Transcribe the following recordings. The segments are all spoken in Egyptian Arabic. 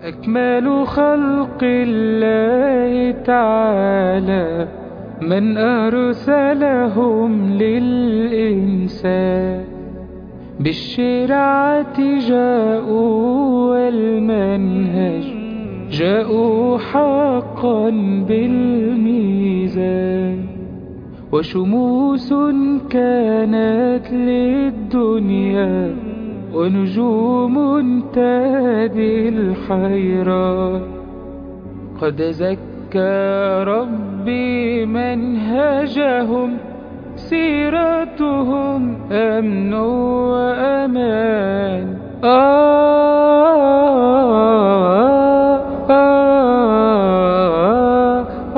أكمل خلق الله تعالى من أرسلهم للإنسان بالشرعة جاءوا والمنهج جاءوا حقا بالميزان وشموس كانت للدنيا ونجوم تهدي الحيران قد زكى ربي منهجهم سيرتهم أمن وأمان آه آه آه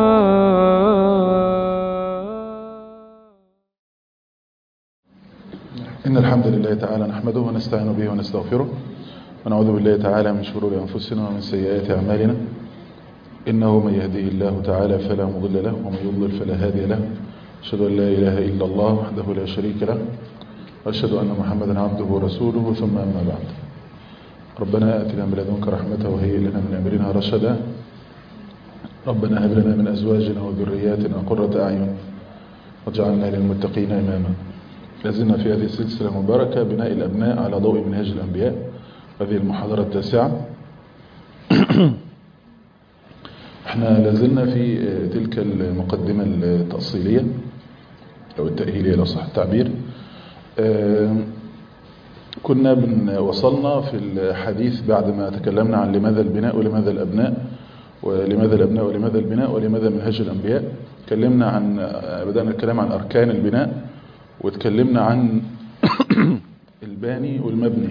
آه إن الحمد لله تعالى نحمده ونستعين به ونستغفره ونعوذ بالله تعالى من شرور أنفسنا ومن سيئات أعمالنا إنه من يهديه الله تعالى فلا مضل له ومن يضلل فلا هادي له أشهد أن لا إله إلا الله وحده لا شريك له وأشهد أن محمدا عبده ورسوله ثم أما بعد ربنا آتنا من لدنك رحمة وهيئ لنا من أمرنا رشدا ربنا هب لنا من أزواجنا وذرياتنا قرة أعين واجعلنا للمتقين إماما لازلنا في هذه السلسلة المباركة بناء الأبناء على ضوء منهج الأنبياء هذه المحاضرة التاسعة احنا لازلنا في تلك المقدمة التأصيلية أو التأهيلية لو صح التعبير كنا بن وصلنا في الحديث بعد ما تكلمنا عن لماذا البناء ولماذا الأبناء ولماذا الأبناء ولماذا البناء ولماذا منهج الأنبياء تكلمنا عن بدأنا الكلام عن أركان البناء وتكلمنا عن الباني والمبني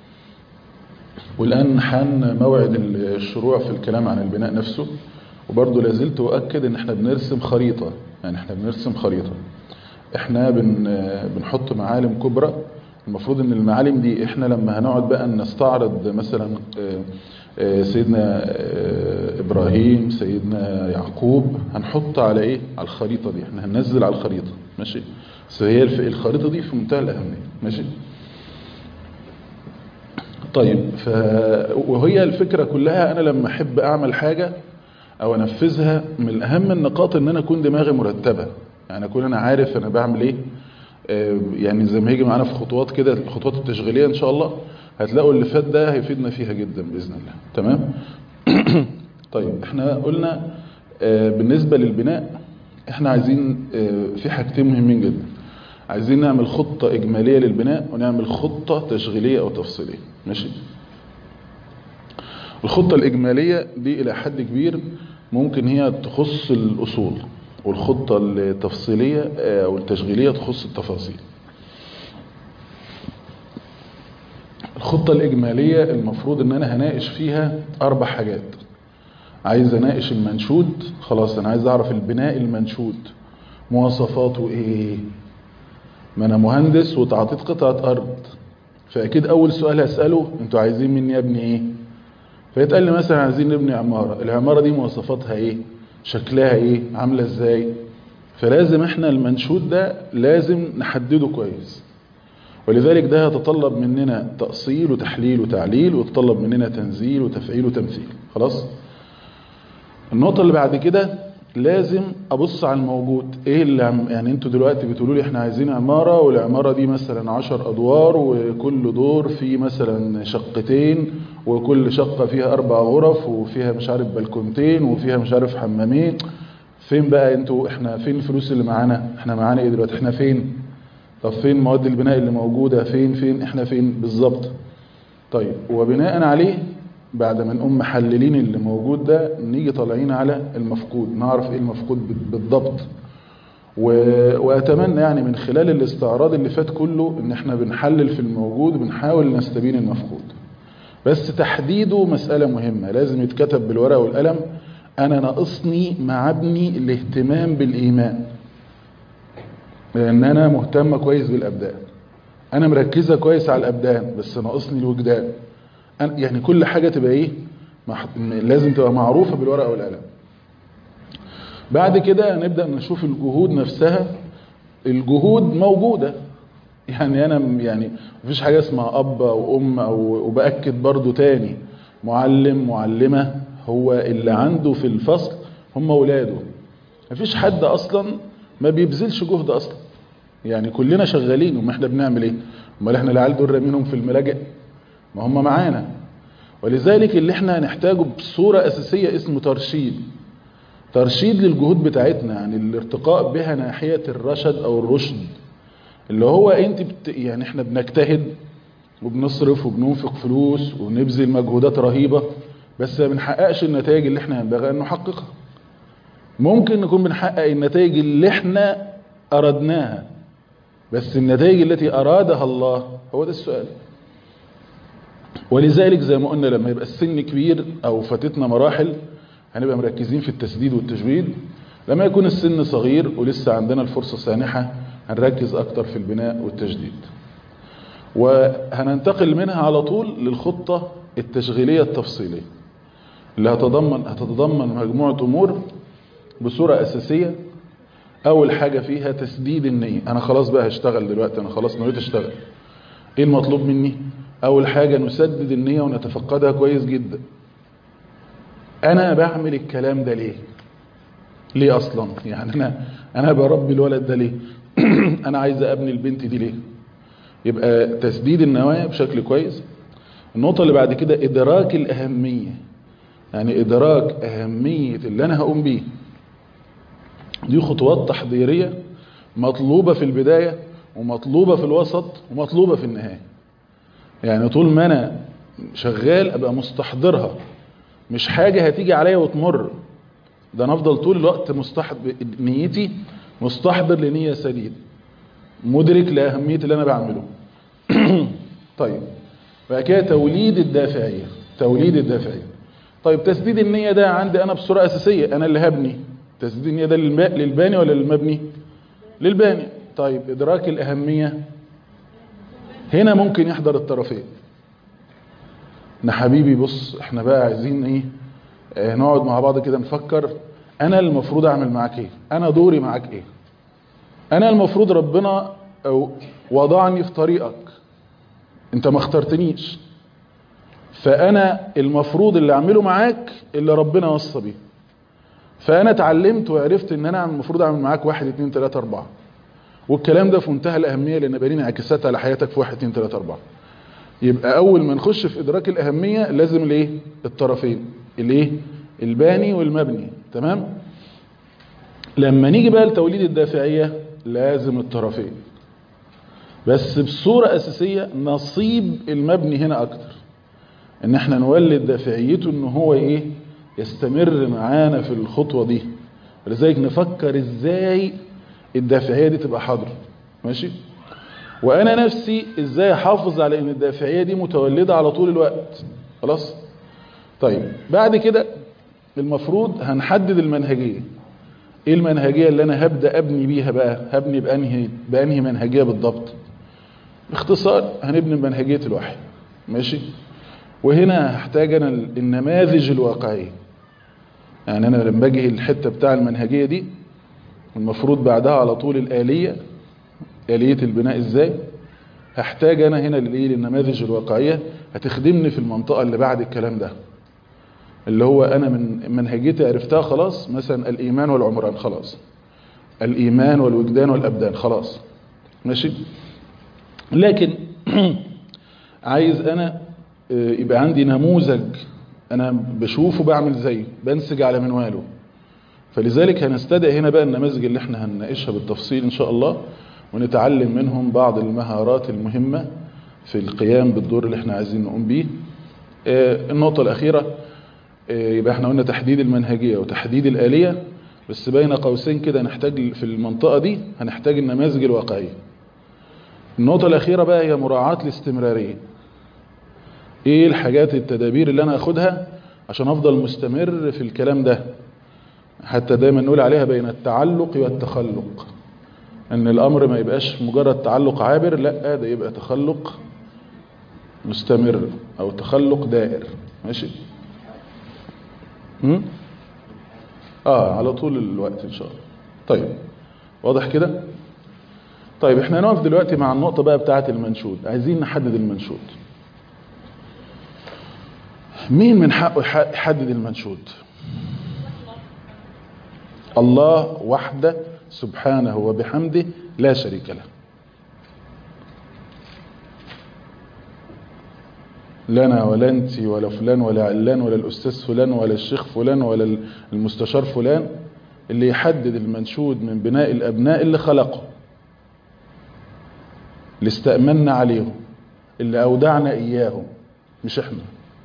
والآن حان موعد الشروع في الكلام عن البناء نفسه وبرضه لازلت أؤكد ان احنا بنرسم خريطة يعني احنا بنرسم خريطة احنا بن بنحط معالم كبرى المفروض ان المعالم دي احنا لما هنقعد بقى نستعرض مثلا سيدنا ابراهيم سيدنا يعقوب هنحط على ايه على الخريطة دي احنا هننزل على الخريطة ماشي بس هي الخريطة دي في منتهى الأهمية ماشي طيب ف... وهي الفكرة كلها أنا لما أحب أعمل حاجة أو أنفذها من أهم النقاط أن أنا أكون دماغي مرتبة يعني أكون أنا عارف أنا بعمل إيه يعني زي ما هيجي معانا في خطوات كده الخطوات التشغيلية إن شاء الله هتلاقوا اللي فات ده هيفيدنا فيها جدا بإذن الله تمام طيب احنا قلنا بالنسبة للبناء احنا عايزين في حاجتين مهمين جدا عايزين نعمل خطة إجمالية للبناء ونعمل خطة تشغيلية أو تفصيلية ماشي الخطة الإجمالية دي إلى حد كبير ممكن هي تخص الأصول والخطة التفصيلية أو التشغيلية تخص التفاصيل الخطة الإجمالية المفروض أن أنا هناقش فيها أربع حاجات عايز اناقش المنشود خلاص انا عايز اعرف البناء المنشود مواصفاته ايه ما انا مهندس وتعطيت قطعة ارض فاكيد اول سؤال هسأله انتوا عايزين مني ابني ايه فيتقال لي مثلا عايزين نبني عمارة العمارة دي مواصفاتها ايه شكلها ايه عاملة ازاي فلازم احنا المنشود ده لازم نحدده كويس ولذلك ده يتطلب مننا تأصيل وتحليل وتعليل ويتطلب مننا تنزيل وتفعيل وتمثيل خلاص النقطة اللي بعد كده لازم ابص على الموجود ايه اللي عم يعني انتوا دلوقتي بتقولوا لي احنا عايزين عمارة والعمارة دي مثلا عشر ادوار وكل دور فيه مثلا شقتين وكل شقة فيها اربع غرف وفيها مش عارف بلكونتين وفيها مش عارف حمامين فين بقى انتوا احنا فين الفلوس اللي معانا احنا معانا ايه دلوقتي احنا فين طب فين مواد البناء اللي موجودة فين فين احنا فين بالظبط طيب وبناء عليه بعد ما نقوم محللين اللي موجود ده نيجي طالعين على المفقود نعرف ايه المفقود بالضبط و... واتمنى يعني من خلال الاستعراض اللي فات كله ان احنا بنحلل في الموجود بنحاول نستبين المفقود بس تحديده مسألة مهمة لازم يتكتب بالورقة والقلم انا ناقصني مع ابني الاهتمام بالايمان لان انا مهتمة كويس بالابدان انا مركزة كويس على الابدان بس ناقصني الوجدان يعني كل حاجة تبقى ايه لازم تبقى معروفة بالورقة والقلم بعد كده نبدأ نشوف الجهود نفسها الجهود موجودة يعني انا يعني مفيش حاجة اسمها اب او ام او وبأكد برضو تاني معلم معلمة هو اللي عنده في الفصل هم اولاده مفيش حد اصلا ما بيبذلش جهد اصلا يعني كلنا شغالين وما احنا بنعمل ايه امال احنا العيال دول رامينهم في الملاجئ ما هم معانا ولذلك اللي احنا هنحتاجه بصورة اساسية اسمه ترشيد ترشيد للجهود بتاعتنا يعني الارتقاء بها ناحية الرشد او الرشد اللي هو انت بت... يعني احنا بنجتهد وبنصرف وبننفق فلوس ونبذل مجهودات رهيبة بس ما بنحققش النتائج اللي احنا ينبغي ان نحققها ممكن نكون بنحقق النتائج اللي احنا اردناها بس النتائج التي ارادها الله هو ده السؤال ولذلك زي ما قلنا لما يبقى السن كبير او فاتتنا مراحل هنبقى مركزين في التسديد والتجويد لما يكون السن صغير ولسه عندنا الفرصة سانحة هنركز اكتر في البناء والتجديد وهننتقل منها على طول للخطة التشغيلية التفصيلية اللي هتضمن هتتضمن مجموعة امور بصورة اساسية اول حاجة فيها تسديد النية انا خلاص بقى هشتغل دلوقتي انا خلاص نويت اشتغل ايه المطلوب مني اول حاجة نسدد النية ونتفقدها كويس جدا انا بعمل الكلام ده ليه ليه اصلا يعني انا انا بربي الولد ده ليه انا عايز ابني البنت دي ليه يبقى تسديد النوايا بشكل كويس النقطة اللي بعد كده ادراك الاهمية يعني ادراك اهمية اللي انا هقوم بيه دي خطوات تحضيرية مطلوبة في البداية ومطلوبة في الوسط ومطلوبة في النهاية يعني طول ما انا شغال ابقى مستحضرها مش حاجة هتيجي عليا وتمر ده انا افضل طول الوقت مستحضر نيتي مستحضر لنية سديد مدرك لأهمية اللي انا بعمله طيب بقى كده توليد الدافعية توليد الدافعية طيب تسديد النية ده عندي انا بصورة اساسية انا اللي هبني تسديد النية ده للباني ولا للمبني للباني طيب ادراك الاهمية هنا ممكن يحضر الطرفين ان حبيبي بص احنا بقى عايزين ايه اه نقعد مع بعض كده نفكر انا المفروض اعمل معاك ايه انا دوري معاك ايه انا المفروض ربنا أو وضعني في طريقك انت ما اخترتنيش فانا المفروض اللي اعمله معاك اللي ربنا وصى بيه فانا اتعلمت وعرفت ان انا المفروض اعمل معاك واحد اتنين تلاتة اربعة والكلام ده في منتهى الاهمية لان بقى انعكاسات على حياتك في واحد اتنين تلاتة اربعة يبقى اول ما نخش في ادراك الاهمية لازم الايه الطرفين الايه الباني والمبني تمام لما نيجي بقى لتوليد الدافعية لازم الطرفين بس بصورة اساسية نصيب المبني هنا اكتر ان احنا نولد دافعيته ان هو ايه يستمر معانا في الخطوة دي ولذلك نفكر ازاي الدافعية دي تبقى حاضرة ماشي وانا نفسي ازاي احافظ على ان الدافعية دي متولدة على طول الوقت خلاص طيب بعد كده المفروض هنحدد المنهجية ايه المنهجية اللي انا هبدأ ابني بيها بقى هبني بانهي, بأنهي منهجية بالضبط باختصار هنبني بمنهجية الوحي ماشي وهنا هحتاج انا النماذج الواقعية يعني انا لما باجي الحتة بتاع المنهجية دي المفروض بعدها على طول الآلية آلية البناء ازاي هحتاج انا هنا للايه للنماذج الواقعية هتخدمني في المنطقة اللي بعد الكلام ده اللي هو انا من منهجيتي عرفتها خلاص مثلا الايمان والعمران خلاص الايمان والوجدان والابدان خلاص ماشي لكن عايز انا يبقى عندي نموذج انا بشوفه بعمل زيه بنسج على منواله فلذلك هنستدعي هنا بقى النماذج اللي احنا هنناقشها بالتفصيل ان شاء الله ونتعلم منهم بعض المهارات المهمة في القيام بالدور اللي احنا عايزين نقوم بيه النقطة الأخيرة يبقى احنا قلنا تحديد المنهجية وتحديد الآلية بس بين قوسين كده نحتاج في المنطقة دي هنحتاج النماذج الواقعية النقطة الأخيرة بقى هي مراعاة الاستمرارية ايه الحاجات التدابير اللي انا اخدها عشان افضل مستمر في الكلام ده حتى دايما نقول عليها بين التعلق والتخلق ان الامر ما يبقاش مجرد تعلق عابر لا ده يبقى تخلق مستمر او تخلق دائر ماشي هم؟ اه على طول الوقت ان شاء الله طيب واضح كده طيب احنا نقف دلوقتي مع النقطة بقى بتاعة المنشود عايزين نحدد المنشود مين من حقه يح- يحدد المنشود الله وحده سبحانه وبحمده لا شريك له لنا ولا انت ولا فلان ولا علان ولا الاستاذ فلان ولا الشيخ فلان ولا المستشار فلان اللي يحدد المنشود من بناء الابناء اللي خلقه اللي استأمنا عليهم اللي اودعنا اياهم مش احنا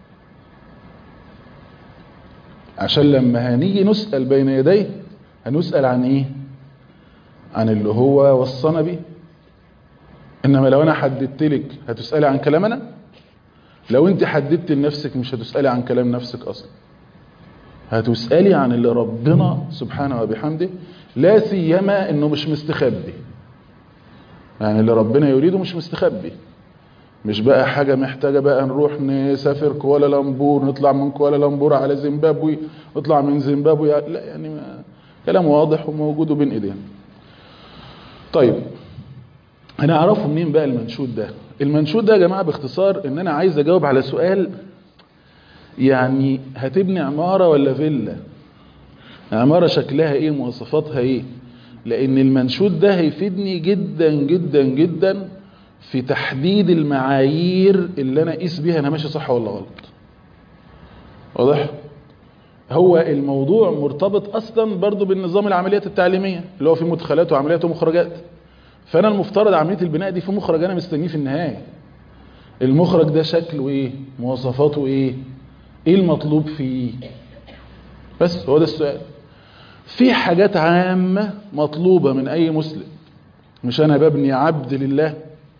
عشان لما هنيجي نسأل بين يديه هنسأل عن ايه عن اللي هو وصانا بيه انما لو انا حددت لك هتسألي عن كلام انا لو انت حددت لنفسك مش هتسألي عن كلام نفسك اصلا هتسألي عن اللي ربنا سبحانه وبحمده لا سيما انه مش مستخبي يعني اللي ربنا يريده مش مستخبي مش بقى حاجة محتاجة بقى نروح نسافر كوالالمبور نطلع من كوالالمبور على زيمبابوي نطلع من زيمبابوي لا يعني ما كلام واضح وموجود بين ايدينا طيب هنعرفه منين بقى المنشود ده المنشود ده يا جماعة باختصار ان انا عايز اجاوب على سؤال يعني هتبني عمارة ولا فيلا عمارة شكلها ايه مواصفاتها ايه لان المنشود ده هيفيدني جدا جدا جدا في تحديد المعايير اللي انا اقيس بيها انا ماشي صح ولا غلط واضح هو الموضوع مرتبط اصلا برضو بالنظام العمليات التعليمية اللي هو في مدخلات وعمليات ومخرجات فانا المفترض عملية البناء دي في مخرج انا مستنيه في النهاية المخرج ده شكله ايه مواصفاته ايه ايه المطلوب فيه بس هو ده السؤال في حاجات عامة مطلوبة من اي مسلم مش انا ببني عبد لله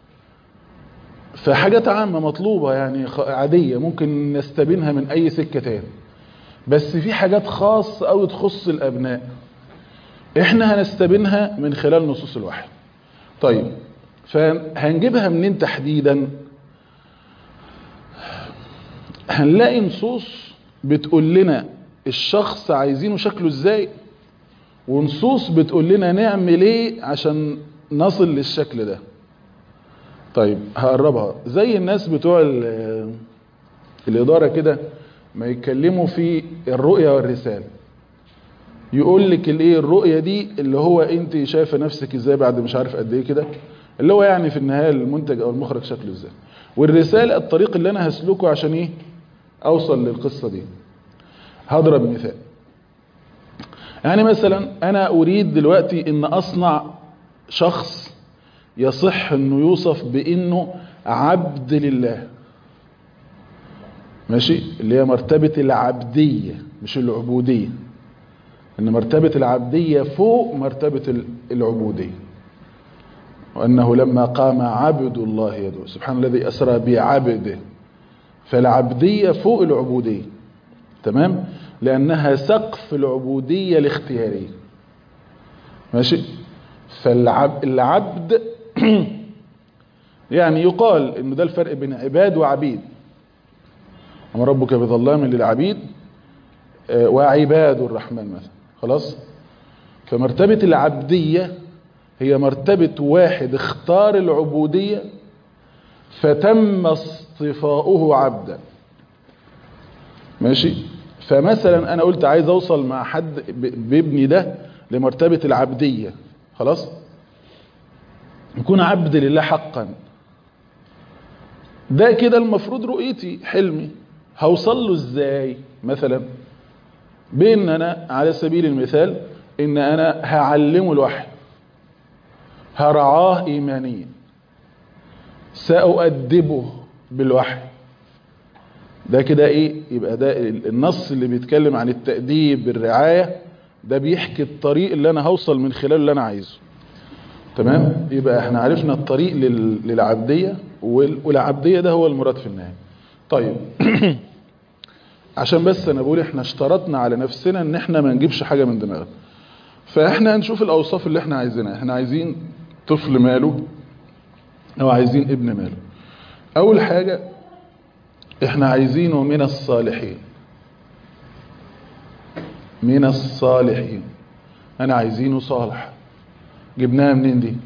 فحاجات عامة مطلوبة يعني عادية ممكن نستبينها من اي سكة تاني بس في حاجات خاصة او تخص الابناء احنا هنستبينها من خلال نصوص الوحي طيب فهنجيبها منين تحديدا هنلاقي نصوص بتقول لنا الشخص عايزينه شكله ازاي ونصوص بتقول لنا نعمل ايه عشان نصل للشكل ده طيب هقربها زي الناس بتوع الإدارة كده ما يتكلموا في الرؤية والرسالة يقول لك الايه الرؤية دي اللي هو انت شايفه نفسك ازاي بعد مش عارف قد ايه كده اللي هو يعني في النهاية المنتج او المخرج شكله ازاي والرسالة الطريق اللي انا هسلكه عشان ايه اوصل للقصة دي هضرب مثال يعني مثلا انا اريد دلوقتي ان اصنع شخص يصح انه يوصف بانه عبد لله ماشي اللي هي مرتبة العبدية مش العبودية ان مرتبة العبدية فوق مرتبة العبودية وانه لما قام عبد الله يدعو سبحان الذي اسرى بعبده فالعبدية فوق العبودية تمام لانها سقف العبودية الاختيارية ماشي فالعبد يعني يقال انه ده الفرق بين عباد وعبيد أما ربك بظلام للعبيد وعباد الرحمن مثلا خلاص فمرتبة العبدية هي مرتبة واحد اختار العبودية فتم اصطفاؤه عبدا ماشي فمثلا انا قلت عايز اوصل مع حد بابني ده لمرتبة العبدية خلاص يكون عبد لله حقا ده كده المفروض رؤيتي حلمي هوصل له ازاي مثلا بان انا على سبيل المثال ان انا هعلمه الوحي هرعاه ايمانيا سأؤدبه بالوحي ده كده ايه يبقى ده النص اللي بيتكلم عن التأديب بالرعاية ده بيحكي الطريق اللي انا هوصل من خلاله اللي انا عايزه تمام يبقى احنا عرفنا الطريق للعبدية والعبدية ده هو المراد في النهاية طيب عشان بس انا بقول احنا اشترطنا على نفسنا ان احنا ما نجيبش حاجة من دماغنا فاحنا هنشوف الاوصاف اللي احنا عايزينها احنا عايزين طفل ماله او عايزين ابن ماله اول حاجة احنا عايزينه من الصالحين من الصالحين انا عايزينه صالح جبناها منين دي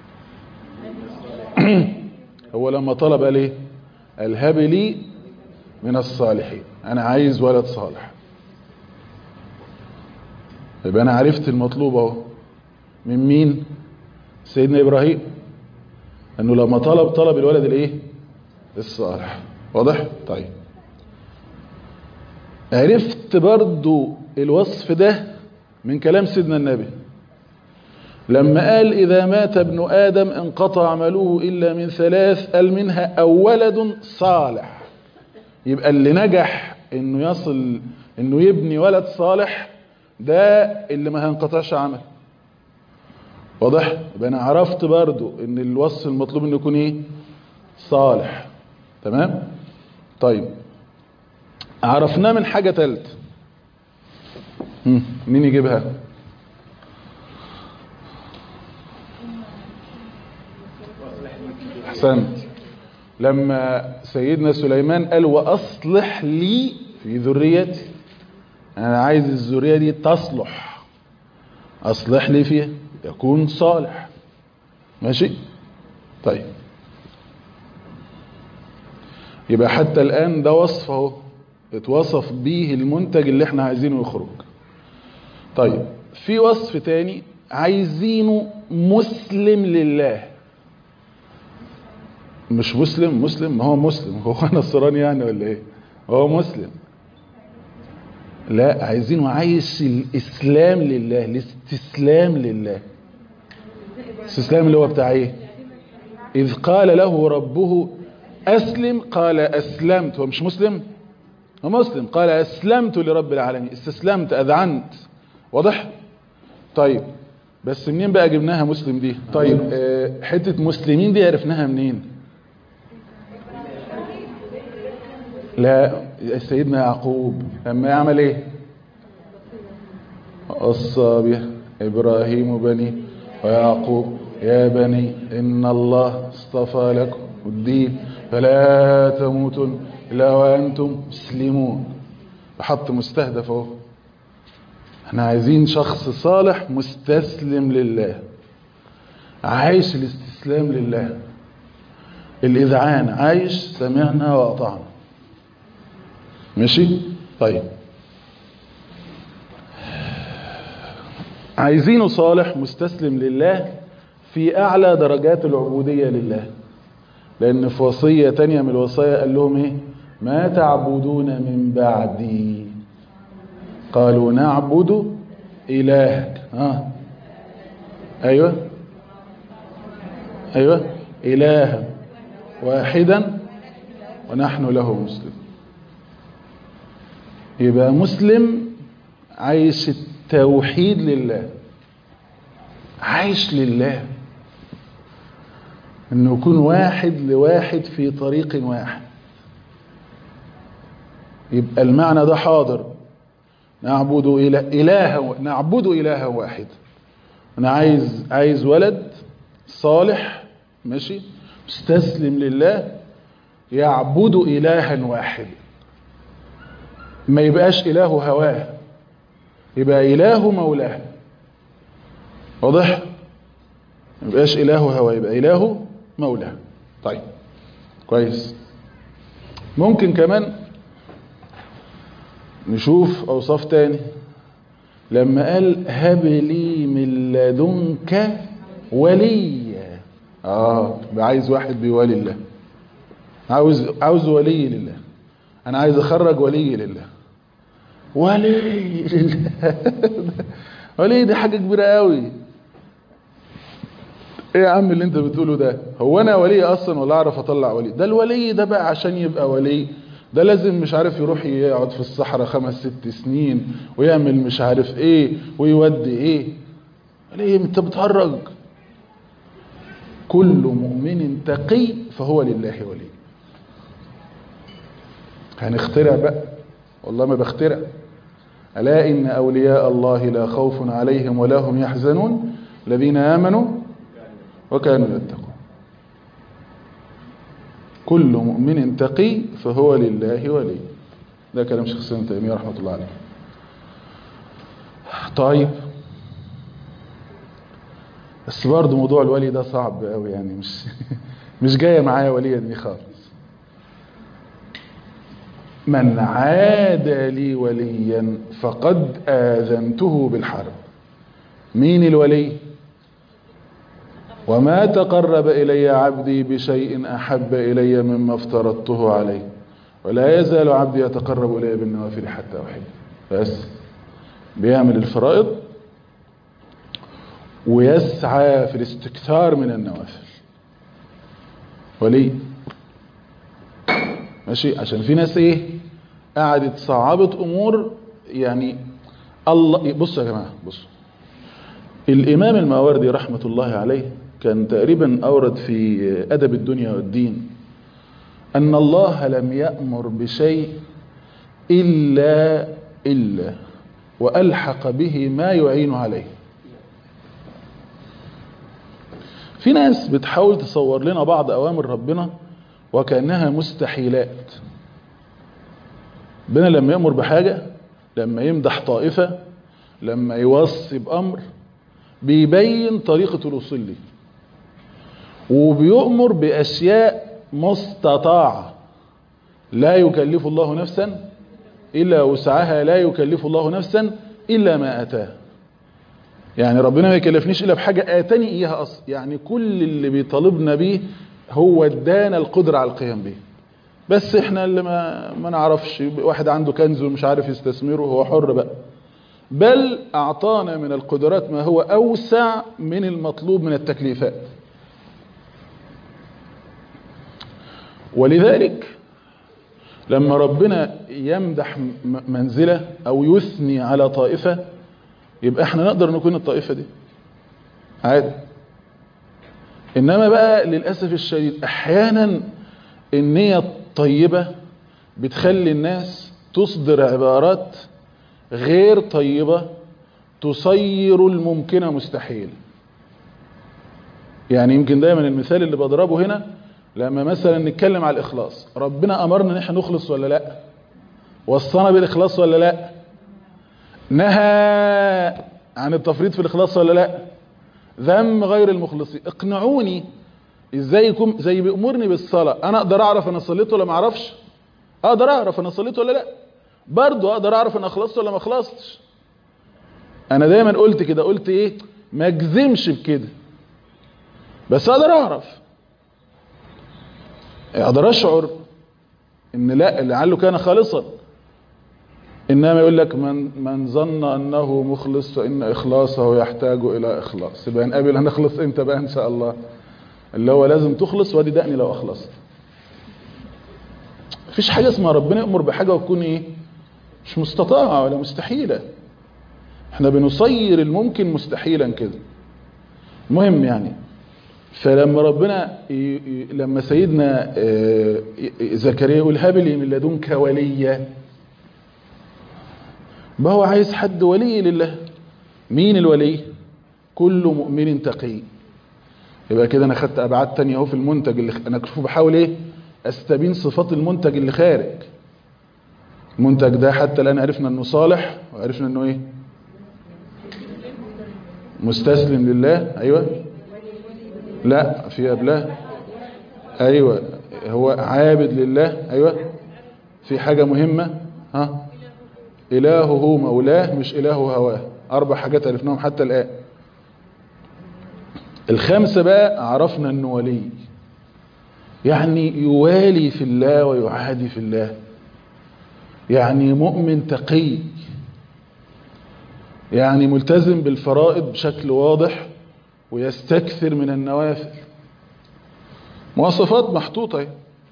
هو لما طلب قال ايه قال هب لي من الصالحين انا عايز ولد صالح يبقى انا عرفت المطلوب اهو من مين سيدنا ابراهيم انه لما طلب طلب الولد الايه الصالح واضح طيب عرفت برضو الوصف ده من كلام سيدنا النبي لما قال إذا مات ابن آدم انقطع عمله إلا من ثلاث قال منها أو ولد صالح يبقى اللي نجح إنه يصل إنه يبني ولد صالح ده اللي ما هينقطعش عمل واضح يبقى أنا عرفت برضو إن الوصف المطلوب إنه يكون إيه صالح تمام طيب عرفناه من حاجة تالت هم، مين يجيبها احسنت لما سيدنا سليمان قال واصلح لي في ذريتي انا عايز الذريه دي تصلح اصلح لي فيها يكون صالح ماشي طيب يبقى حتى الان ده وصف اهو اتوصف بيه المنتج اللي احنا عايزينه يخرج طيب في وصف تاني عايزينه مسلم لله مش مسلم مسلم ما هو مسلم هو نصراني يعني ولا ايه هو مسلم لا عايزينه عايش الاسلام لله الاستسلام لله الاستسلام اللي هو بتاع ايه اذ قال له ربه اسلم قال اسلمت هو مش مسلم هو مسلم قال اسلمت لرب العالمين استسلمت اذعنت واضح طيب بس منين بقى جبناها مسلم دي طيب آه، حته مسلمين دي عرفناها منين لا سيدنا يعقوب لما يعمل ايه وصى به ابراهيم بني ويعقوب يا بني ان الله اصطفى لكم الدين فلا تموتن الا وانتم مسلمون فحط مستهدف اهو احنا عايزين شخص صالح مستسلم لله عايش الاستسلام لله الاذعان عايش سمعنا واطعنا ماشي طيب عايزينه صالح مستسلم لله في اعلى درجات العبودية لله لان في وصية تانية من الوصايا قال لهم ايه ما تعبدون من بعدي قالوا نعبد الهك ها ايوه ايوه الها واحدا ونحن له مسلمون يبقى مسلم عايش التوحيد لله عايش لله انه يكون واحد لواحد في طريق واحد يبقى المعنى ده حاضر نعبد إله إله نعبد إله واحد أنا عايز عايز ولد صالح ماشي مستسلم لله يعبد إلها واحد ما يبقاش إله هواه يبقى إله مولاه واضح ما يبقاش إله هواه يبقى إله مولاه طيب كويس ممكن كمان نشوف أوصاف تاني لما قال هب لي من لدنك وليا اه يبقى عايز واحد بيولي الله عاوز عاوز ولي لله انا عايز اخرج ولي لله ولي لله ولي دي حاجه كبيره قوي ايه يا عم اللي انت بتقوله ده هو انا ولي اصلا ولا اعرف اطلع ولي ده الولي ده بقى عشان يبقى ولي ده لازم مش عارف يروح يقعد في الصحراء خمس ست سنين ويعمل مش عارف ايه ويودي ايه ليه انت بتهرج كل مؤمن تقي فهو لله ولي هنخترع بقى والله ما بخترع ألا إن أولياء الله لا خوف عليهم ولا هم يحزنون الذين آمنوا وكانوا يتقون كل مؤمن تقي فهو لله ولي ده كلام شيخ سلام تيمية رحمة الله عليه طيب بس برضه موضوع الولي ده صعب قوي يعني مش مش جايه معايا وليا دي خالص من عاد لي وليا فقد آذنته بالحرب مين الولي وما تقرب إلي عبدي بشيء أحب إلي مما افترضته عليه ولا يزال عبدي يتقرب إلي بالنوافل حتى أحب بس بيعمل الفرائض ويسعى في الاستكثار من النوافل ولي ماشي عشان في ناس ايه قعدت صعبت امور يعني الله بصوا يا جماعه بصوا الامام الماوردي رحمه الله عليه كان تقريبا اورد في ادب الدنيا والدين ان الله لم يامر بشيء الا الا والحق به ما يعين عليه في ناس بتحاول تصور لنا بعض اوامر ربنا وكانها مستحيلات ربنا لما يامر بحاجه لما يمدح طائفه لما يوصي بامر بيبين طريقه الوصول ليه وبيؤمر باشياء مستطاعه لا يكلف الله نفسا الا وسعها لا يكلف الله نفسا الا ما اتاه يعني ربنا ما يكلفنيش الا بحاجه اتاني اياها اصلا يعني كل اللي بيطالبنا بيه هو ادانا القدره على القيام به بس احنا اللي ما ما نعرفش واحد عنده كنز ومش عارف يستثمره هو حر بقى بل اعطانا من القدرات ما هو اوسع من المطلوب من التكليفات ولذلك لما ربنا يمدح منزله او يثني على طائفه يبقى احنا نقدر نكون الطائفة دي عادي انما بقى للأسف الشديد احيانا النية الطيبة بتخلي الناس تصدر عبارات غير طيبة تصير الممكن مستحيل يعني يمكن دايما المثال اللي بضربه هنا لما مثلا نتكلم على الإخلاص ربنا أمرنا ان احنا نخلص ولا لا وصانا بالإخلاص ولا لا نهى عن التفريط في الإخلاص ولا لا ذم غير المخلصين اقنعوني ازاي يكون زي بيأمرني بالصلاة انا اقدر اعرف انا صليت ولا ما اعرفش اقدر اعرف انا صليت ولا لا برضو اقدر اعرف انا خلصت ولا ما خلصتش انا دايما قلت كده قلت ايه ما اجزمش بكده بس اقدر اعرف اقدر اشعر ان لا لعله كان خالصا انما يقول لك من من ظن انه مخلص فان اخلاصه يحتاج الى اخلاص يبقى نقابل هنخلص امتى بقى ان شاء الله اللي هو لازم تخلص وادي دقني لو اخلصت مفيش حاجه اسمها ربنا يامر بحاجه وتكون ايه مش مستطاعه ولا مستحيله احنا بنصير الممكن مستحيلا كده المهم يعني فلما ربنا ي... ي... لما سيدنا آه، زكريا يقول هب لي من لدنك وليا ما هو عايز حد ولي لله مين الولي كل مؤمن تقي يبقى كده انا خدت ابعاد تانية اهو في المنتج اللي انا شوف بحاول ايه استبين صفات المنتج اللي خارج المنتج ده حتى الان عرفنا انه صالح وعرفنا انه ايه مستسلم لله ايوه لا في قبلها ايوه هو عابد لله ايوه في حاجة مهمة ها إلهه مولاه مش إله هواه أربع حاجات عرفناهم حتى الآن الخامسة بقى عرفنا أنه ولي يعني يوالي في الله ويعادي في الله يعني مؤمن تقي يعني ملتزم بالفرائض بشكل واضح ويستكثر من النوافل مواصفات محطوطة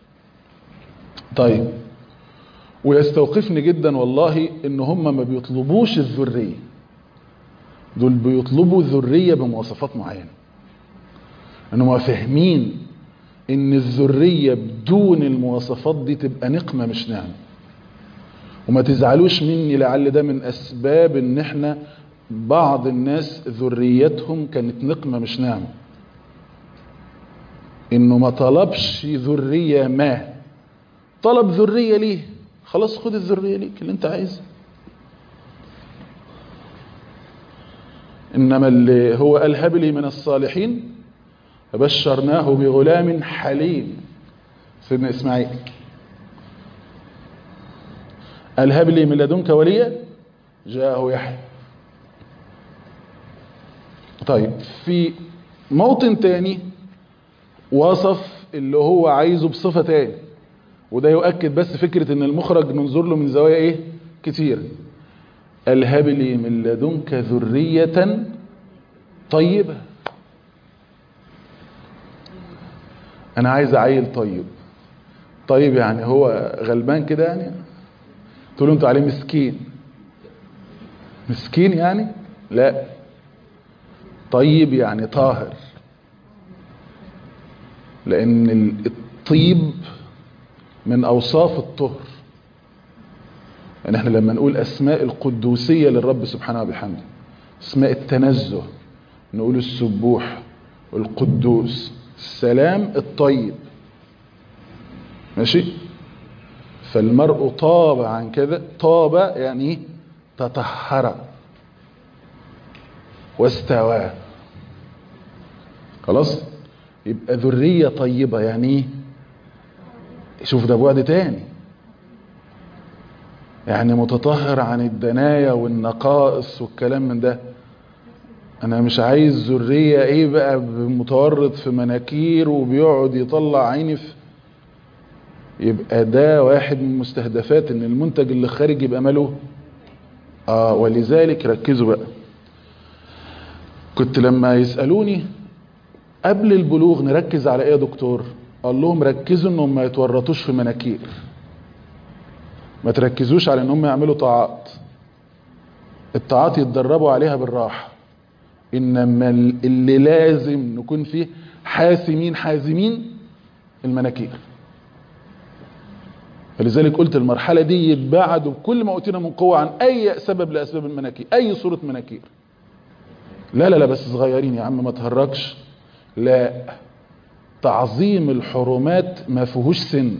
طيب ويستوقفني جدا والله ان هم ما بيطلبوش الذرية دول بيطلبوا الذرية بمواصفات معينة انهم فاهمين ان الذرية بدون المواصفات دي تبقى نقمة مش نعمة وما تزعلوش مني لعل ده من اسباب ان احنا بعض الناس ذريتهم كانت نقمة مش نعمة انه ما طلبش ذرية ما طلب ذرية ليه خلاص خد الذرية ليك اللي انت عايزها انما اللي هو قال هب لي من الصالحين فبشرناه بغلام حليم سيدنا اسماعيل قال هب لي من لدنك وليا جاءه يحيى طيب في موطن تاني وصف اللي هو عايزه بصفة تاني وده يؤكد بس فكرة ان المخرج ننظر له من زوايا ايه كتير قال هب لي من لدنك ذرية طيبة انا عايز عيل طيب طيب يعني هو غلبان كده يعني تقولوا انتوا عليه مسكين مسكين يعني لا طيب يعني طاهر لان الطيب من اوصاف الطهر يعني احنا لما نقول اسماء القدوسية للرب سبحانه وبحمده اسماء التنزه نقول السبوح القدوس السلام الطيب ماشي فالمرء طاب عن كذا طاب يعني تطهر واستوى خلاص يبقى ذرية طيبة يعني ايه شوف ده بعد تاني يعني متطهر عن الدنايا والنقائص والكلام من ده انا مش عايز ذرية ايه بقى متورط في مناكير وبيقعد يطلع عيني في يبقى ده واحد من مستهدفات ان المنتج اللي خارج يبقى ماله اه ولذلك ركزوا بقى كنت لما يسألوني قبل البلوغ نركز على ايه يا دكتور قال لهم ركزوا انهم ما يتورطوش في مناكير ما تركزوش على انهم يعملوا طاعات الطاعات يتدربوا عليها بالراحة انما اللي لازم نكون فيه حاسمين حازمين المناكير فلذلك قلت المرحلة دي يتبعدوا بكل ما أوتينا من قوة عن أي سبب لأسباب المناكير أي صورة مناكير لا لا لا بس صغيرين يا عم ما تهرجش لا تعظيم الحرمات ما فيهوش سن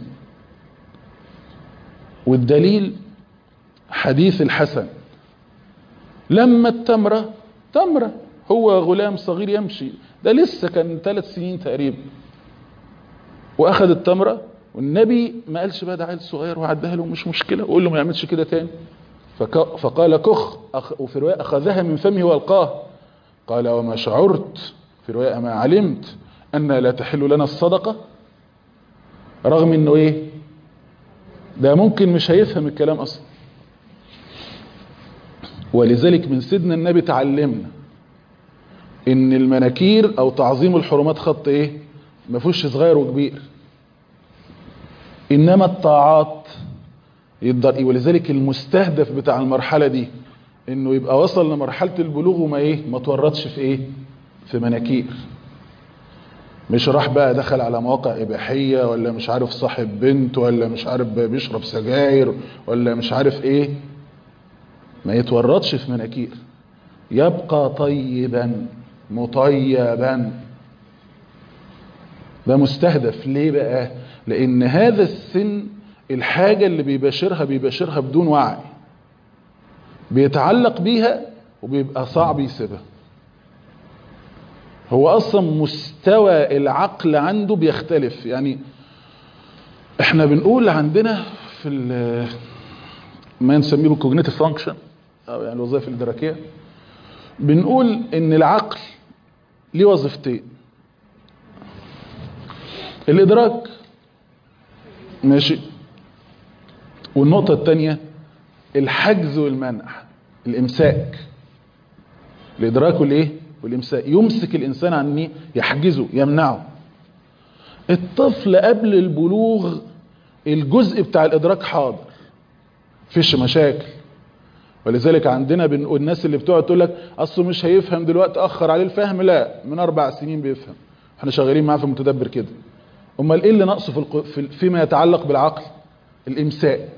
والدليل حديث الحسن لما التمرة تمرة هو غلام صغير يمشي ده لسه كان ثلاث سنين تقريبا واخذ التمرة والنبي ما قالش بقى ده عيل صغير وعدها له مش مشكلة وقول له ما يعملش كده تاني فك فقال كخ أخ وفي رواية أخذها من فمه والقاه قال وما شعرت في رواية ما علمت أن لا تحل لنا الصدقة رغم انه ايه ده ممكن مش هيفهم الكلام اصلا ولذلك من سيدنا النبي تعلمنا ان المناكير او تعظيم الحرمات خط ايه ما فيهوش صغير وكبير انما الطاعات يقدر ايه ولذلك المستهدف بتاع المرحله دي انه يبقى وصل لمرحله البلوغ وما ايه ما تورطش في ايه في مناكير مش راح بقى دخل على مواقع اباحيه ولا مش عارف صاحب بنت ولا مش عارف بيشرب سجاير ولا مش عارف ايه ما يتورطش في مناكير يبقى طيبا مطيبا ده مستهدف ليه بقى لان هذا السن الحاجة اللي بيباشرها بيباشرها بدون وعي بيتعلق بيها وبيبقى صعب يسيبها هو اصلا مستوى العقل عنده بيختلف يعني احنا بنقول عندنا في ما نسميه الكوجنيتيف فانكشن او يعني الوظائف الادراكيه بنقول ان العقل ليه وظيفتين الادراك ماشي والنقطة الثانية الحجز والمنع الامساك الادراك والايه والامساك يمسك الانسان عن ايه يحجزه يمنعه الطفل قبل البلوغ الجزء بتاع الادراك حاضر فيش مشاكل ولذلك عندنا بنقول الناس اللي بتقعد تقول لك اصله مش هيفهم دلوقتي اخر عليه الفهم لا من اربع سنين بيفهم احنا شغالين معاه في متدبر كده امال ايه اللي ناقصه في الق... في فيما يتعلق بالعقل الامساك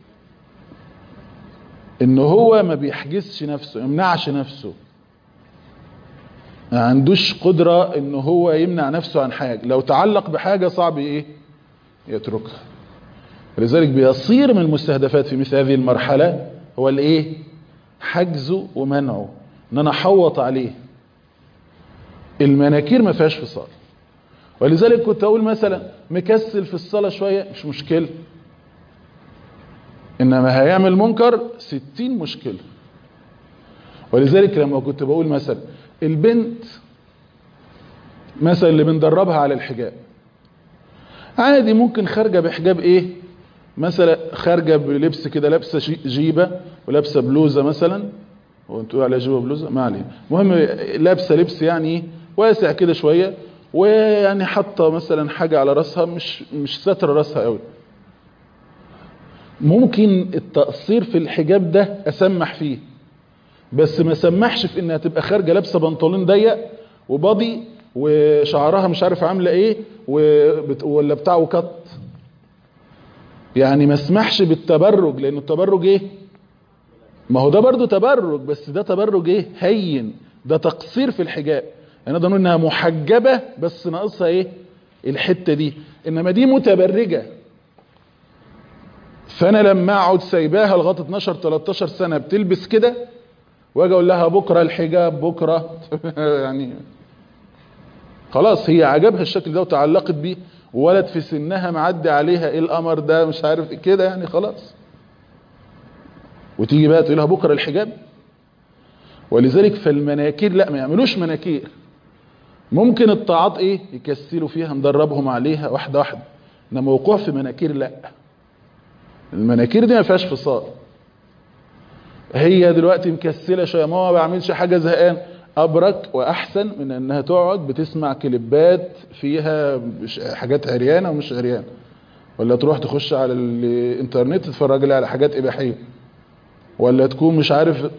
ان هو ما بيحجزش نفسه يمنعش نفسه ما عندوش قدرة ان هو يمنع نفسه عن حاجة لو تعلق بحاجة صعب ايه يتركها لذلك بيصير من المستهدفات في مثل هذه المرحلة هو الايه حجزه ومنعه ان انا احوط عليه المناكير ما فيهاش فصال ولذلك كنت اقول مثلا مكسل في الصلاة شوية مش مشكلة انما هيعمل منكر ستين مشكلة ولذلك لما كنت بقول مثلا البنت مثلا اللي بندربها على الحجاب عادي ممكن خارجة بحجاب ايه مثلا خارجة بلبس كده لابسة شي- جيبة ولابسة بلوزة مثلا هو انتوا على جيبة بلوزة ما علينا المهم لابسة لبس يعني ايه واسع كده شوية ويعني حاطة مثلا حاجة على راسها مش مش ساترة راسها قوي ممكن التقصير في الحجاب ده اسمح فيه بس ما سمحش في انها تبقى خارجه لابسه بنطلون ضيق وبادي وشعرها مش عارف عامله ايه وبت... ولا بتاعه كت يعني ما اسمحش بالتبرج لان التبرج ايه ما هو ده برضو تبرج بس ده تبرج ايه هين ده تقصير في الحجاب انا ده انها محجبه بس ناقصها ايه الحته دي انما دي متبرجه فانا لما اقعد سايباها لغايه 12 13 سنه بتلبس كده واجي اقول لها بكره الحجاب بكره يعني خلاص هي عجبها الشكل ده وتعلقت بيه وولد في سنها معدي عليها ايه القمر ده مش عارف إيه كده يعني خلاص وتيجي بقى تقول لها بكره الحجاب ولذلك فالمناكير لا ما يعملوش مناكير ممكن الطاعات ايه يكسلوا فيها ندربهم عليها واحده واحده انما وقوع في مناكير لا المناكير دي ما فيهاش فصال هي دلوقتي مكسله شويه ما ما بعملش حاجه زهقان ابرك واحسن من انها تقعد بتسمع كليبات فيها مش- حاجات عريانه ومش عريانه ولا تروح تخش على الانترنت تتفرج لها على حاجات اباحيه ولا تكون مش عارف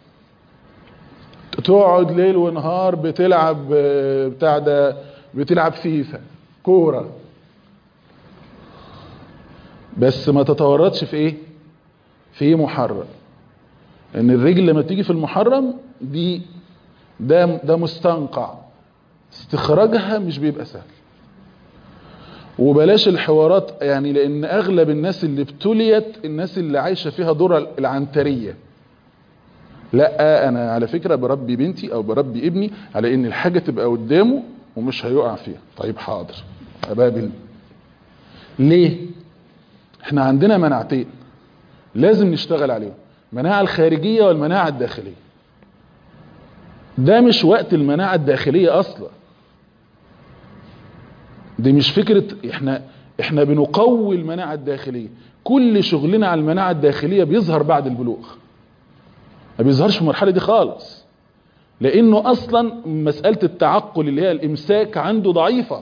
تقعد ليل ونهار بتلعب آه، بتاع ده بتلعب فيفا كوره بس ما تتورطش في ايه في محرم ان الرجل لما تيجي في المحرم دي ده ده مستنقع استخراجها مش بيبقى سهل وبلاش الحوارات يعني لان اغلب الناس اللي ابتليت الناس اللي عايشه فيها دور العنتريه لا انا على فكره بربي بنتي او بربي ابني على ان الحاجه تبقى قدامه ومش هيقع فيها طيب حاضر ابابل ليه احنا عندنا مناعتين لازم نشتغل عليهم المناعة الخارجية والمناعة الداخلية ده مش وقت المناعة الداخلية اصلا دي مش فكرة احنا احنا بنقوي المناعة الداخلية كل شغلنا على المناعة الداخلية بيظهر بعد البلوغ ما بيظهرش في المرحلة دي خالص لانه اصلا مسألة التعقل اللي هي الامساك عنده ضعيفة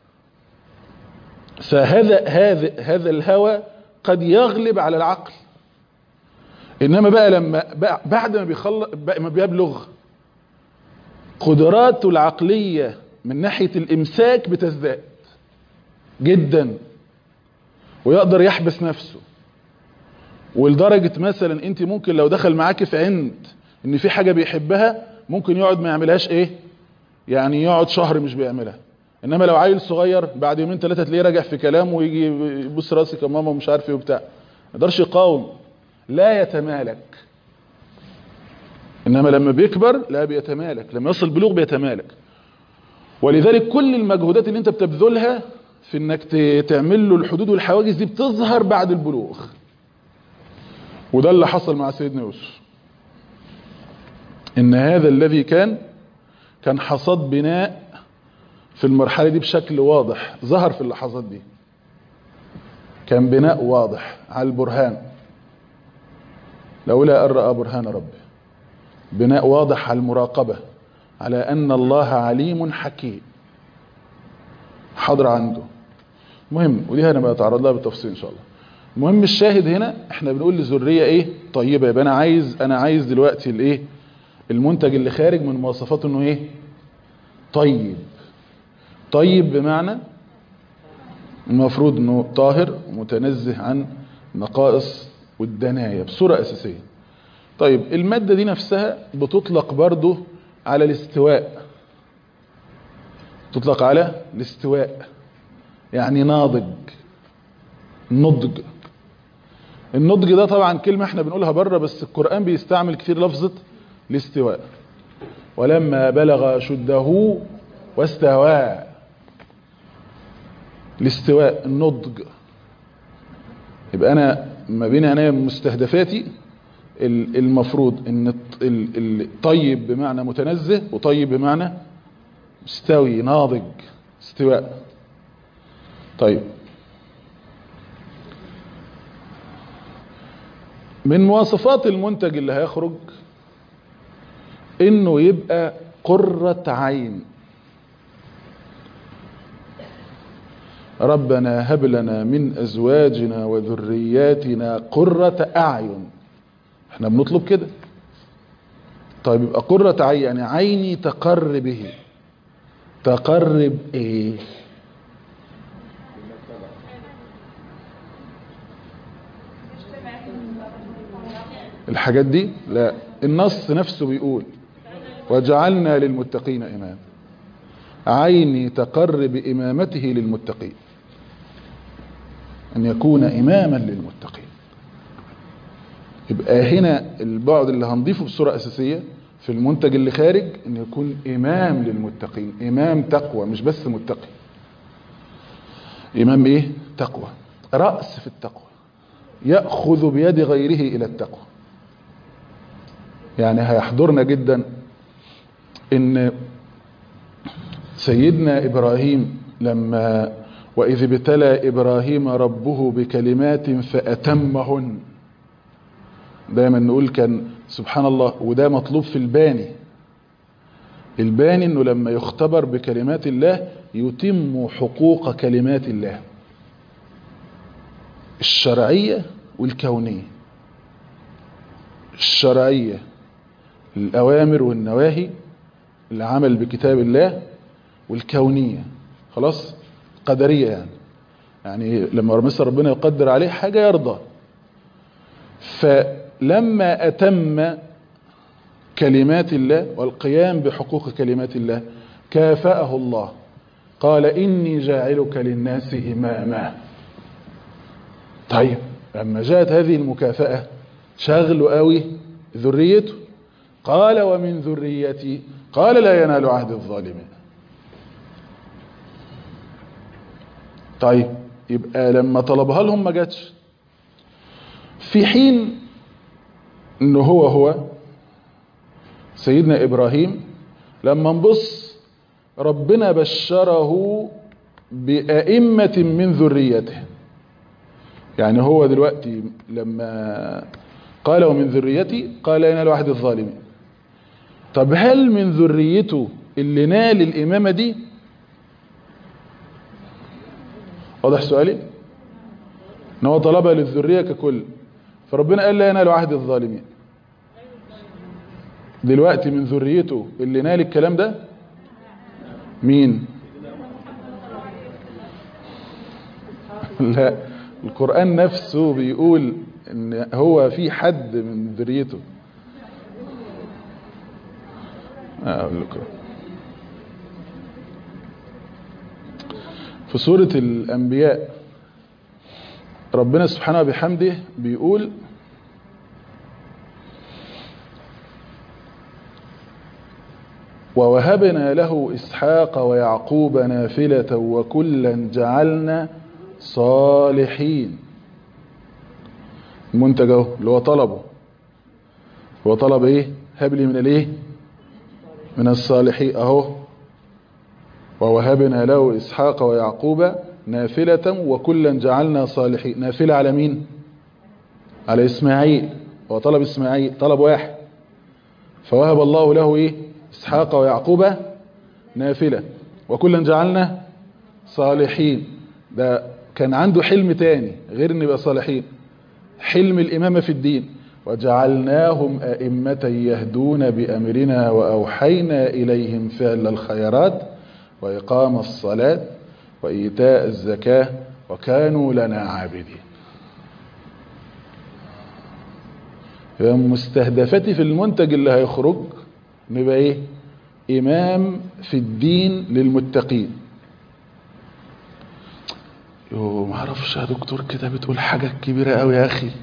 فهذا هذا هذا الهوى قد يغلب على العقل انما بقى لما بقى بعد ما بيخلص ما بيبلغ قدراته العقلية من ناحية الامساك بتزداد جدا ويقدر يحبس نفسه ولدرجة مثلا انت ممكن لو دخل معاك في عند ان في حاجة بيحبها ممكن يقعد ما يعملهاش ايه يعني يقعد شهر مش بيعملها انما لو عيل صغير بعد يومين ثلاثة تلاقيه راجع في كلامه ويجي يبص راسك يا ماما ومش عارف ايه وبتاع ما يقدرش يقاوم لا يتمالك انما لما بيكبر لا بيتمالك لما يصل بلوغ بيتمالك ولذلك كل المجهودات اللي انت بتبذلها في انك تعمل له الحدود والحواجز دي بتظهر بعد البلوغ وده اللي حصل مع سيدنا يوسف ان هذا الذي كان كان حصاد بناء في المرحلة دي بشكل واضح ظهر في اللحظات دي كان بناء واضح على البرهان لولا أن رأى برهان ربه بناء واضح على المراقبة على أن الله عليم حكيم حاضر عنده مهم ودي هنبقى اتعرض لها بالتفصيل ان شاء الله المهم الشاهد هنا احنا بنقول للذريه ايه طيبه يبقى انا عايز انا عايز دلوقتي الايه المنتج اللي خارج من مواصفاته انه ايه طيب طيب بمعنى المفروض انه طاهر ومتنزه عن نقائص والدنايا بصورة اساسية طيب المادة دي نفسها بتطلق برضو على الاستواء تطلق على الاستواء يعني ناضج نضج النضج ده طبعا كلمة احنا بنقولها بره بس القرآن بيستعمل كثير لفظة الاستواء ولما بلغ شده واستوى الاستواء النضج يبقى انا ما بين عناية مستهدفاتي ال- المفروض ان الط- ال- ال- طيب بمعنى متنزه وطيب بمعنى مستوي ناضج استواء طيب من مواصفات المنتج اللي هيخرج انه يبقى قرة عين ربنا هب لنا من ازواجنا وذرياتنا قرة اعين احنا بنطلب كده طيب يبقى قرة عين يعني عيني تقر به تقرب ايه الحاجات دي لا النص نفسه بيقول وجعلنا للمتقين إماما عيني تقر بإمامته للمتقين أن يكون إماما للمتقين يبقى هنا البعد اللي هنضيفه بصورة أساسية في المنتج اللي خارج أن يكون إمام للمتقين إمام تقوى مش بس متقي إمام إيه؟ تقوى رأس في التقوى يأخذ بيد غيره إلى التقوى يعني هيحضرنا جدا ان سيدنا ابراهيم لما واذ ابتلى ابراهيم ربه بكلمات فاتمهن دايما نقول كان سبحان الله وده مطلوب في الباني الباني انه لما يختبر بكلمات الله يتم حقوق كلمات الله الشرعيه والكونيه الشرعيه الأوامر والنواهي العمل بكتاب الله والكونية خلاص قدرية يعني يعني لما مثلا ربنا يقدر عليه حاجة يرضى فلما أتم كلمات الله والقيام بحقوق كلمات الله كافأه الله قال إني جاعلك للناس إماما طيب لما جاءت هذه المكافأة شغله قوي ذريته قال ومن ذريتي قال لا ينال عهد الظالمين طيب يبقى لما طلبها لهم ما جاتش في حين انه هو هو سيدنا ابراهيم لما نبص ربنا بشره بأئمة من ذريته يعني هو دلوقتي لما قال ومن ذريتي قال لا ينال عهد الظالمين طب هل من ذريته اللي نال الإمامة دي واضح سؤالي ان هو طلبها للذرية ككل فربنا قال لا ينال عهد الظالمين دلوقتي من ذريته اللي نال الكلام ده مين لا القرآن نفسه بيقول ان هو في حد من ذريته أقول لكم في سورة الأنبياء ربنا سبحانه وبحمده بيقول ووهبنا له إسحاق ويعقوب نافلة وكلا جعلنا صالحين المنتج اهو اللي هو طلبه هو طلب ايه هب لي من الايه من الصالحين اهو ووهبنا له اسحاق ويعقوب نافلة وكلا جعلنا صالحين نافلة على مين على اسماعيل هو طلب اسماعيل طلب واحد فوهب الله له ايه اسحاق ويعقوب نافلة وكلا جعلنا صالحين ده كان عنده حلم تاني غير ان يبقى صالحين حلم الإمامة في الدين وجعلناهم أئمة يهدون بأمرنا وأوحينا إليهم فعل الخيرات وإقام الصلاة وإيتاء الزكاة وكانوا لنا عابدين مستهدفتي في المنتج اللي هيخرج نبقى ايه إمام في الدين للمتقين يو ما اعرفش يا دكتور كده بتقول حاجة كبيرة قوي يا اخي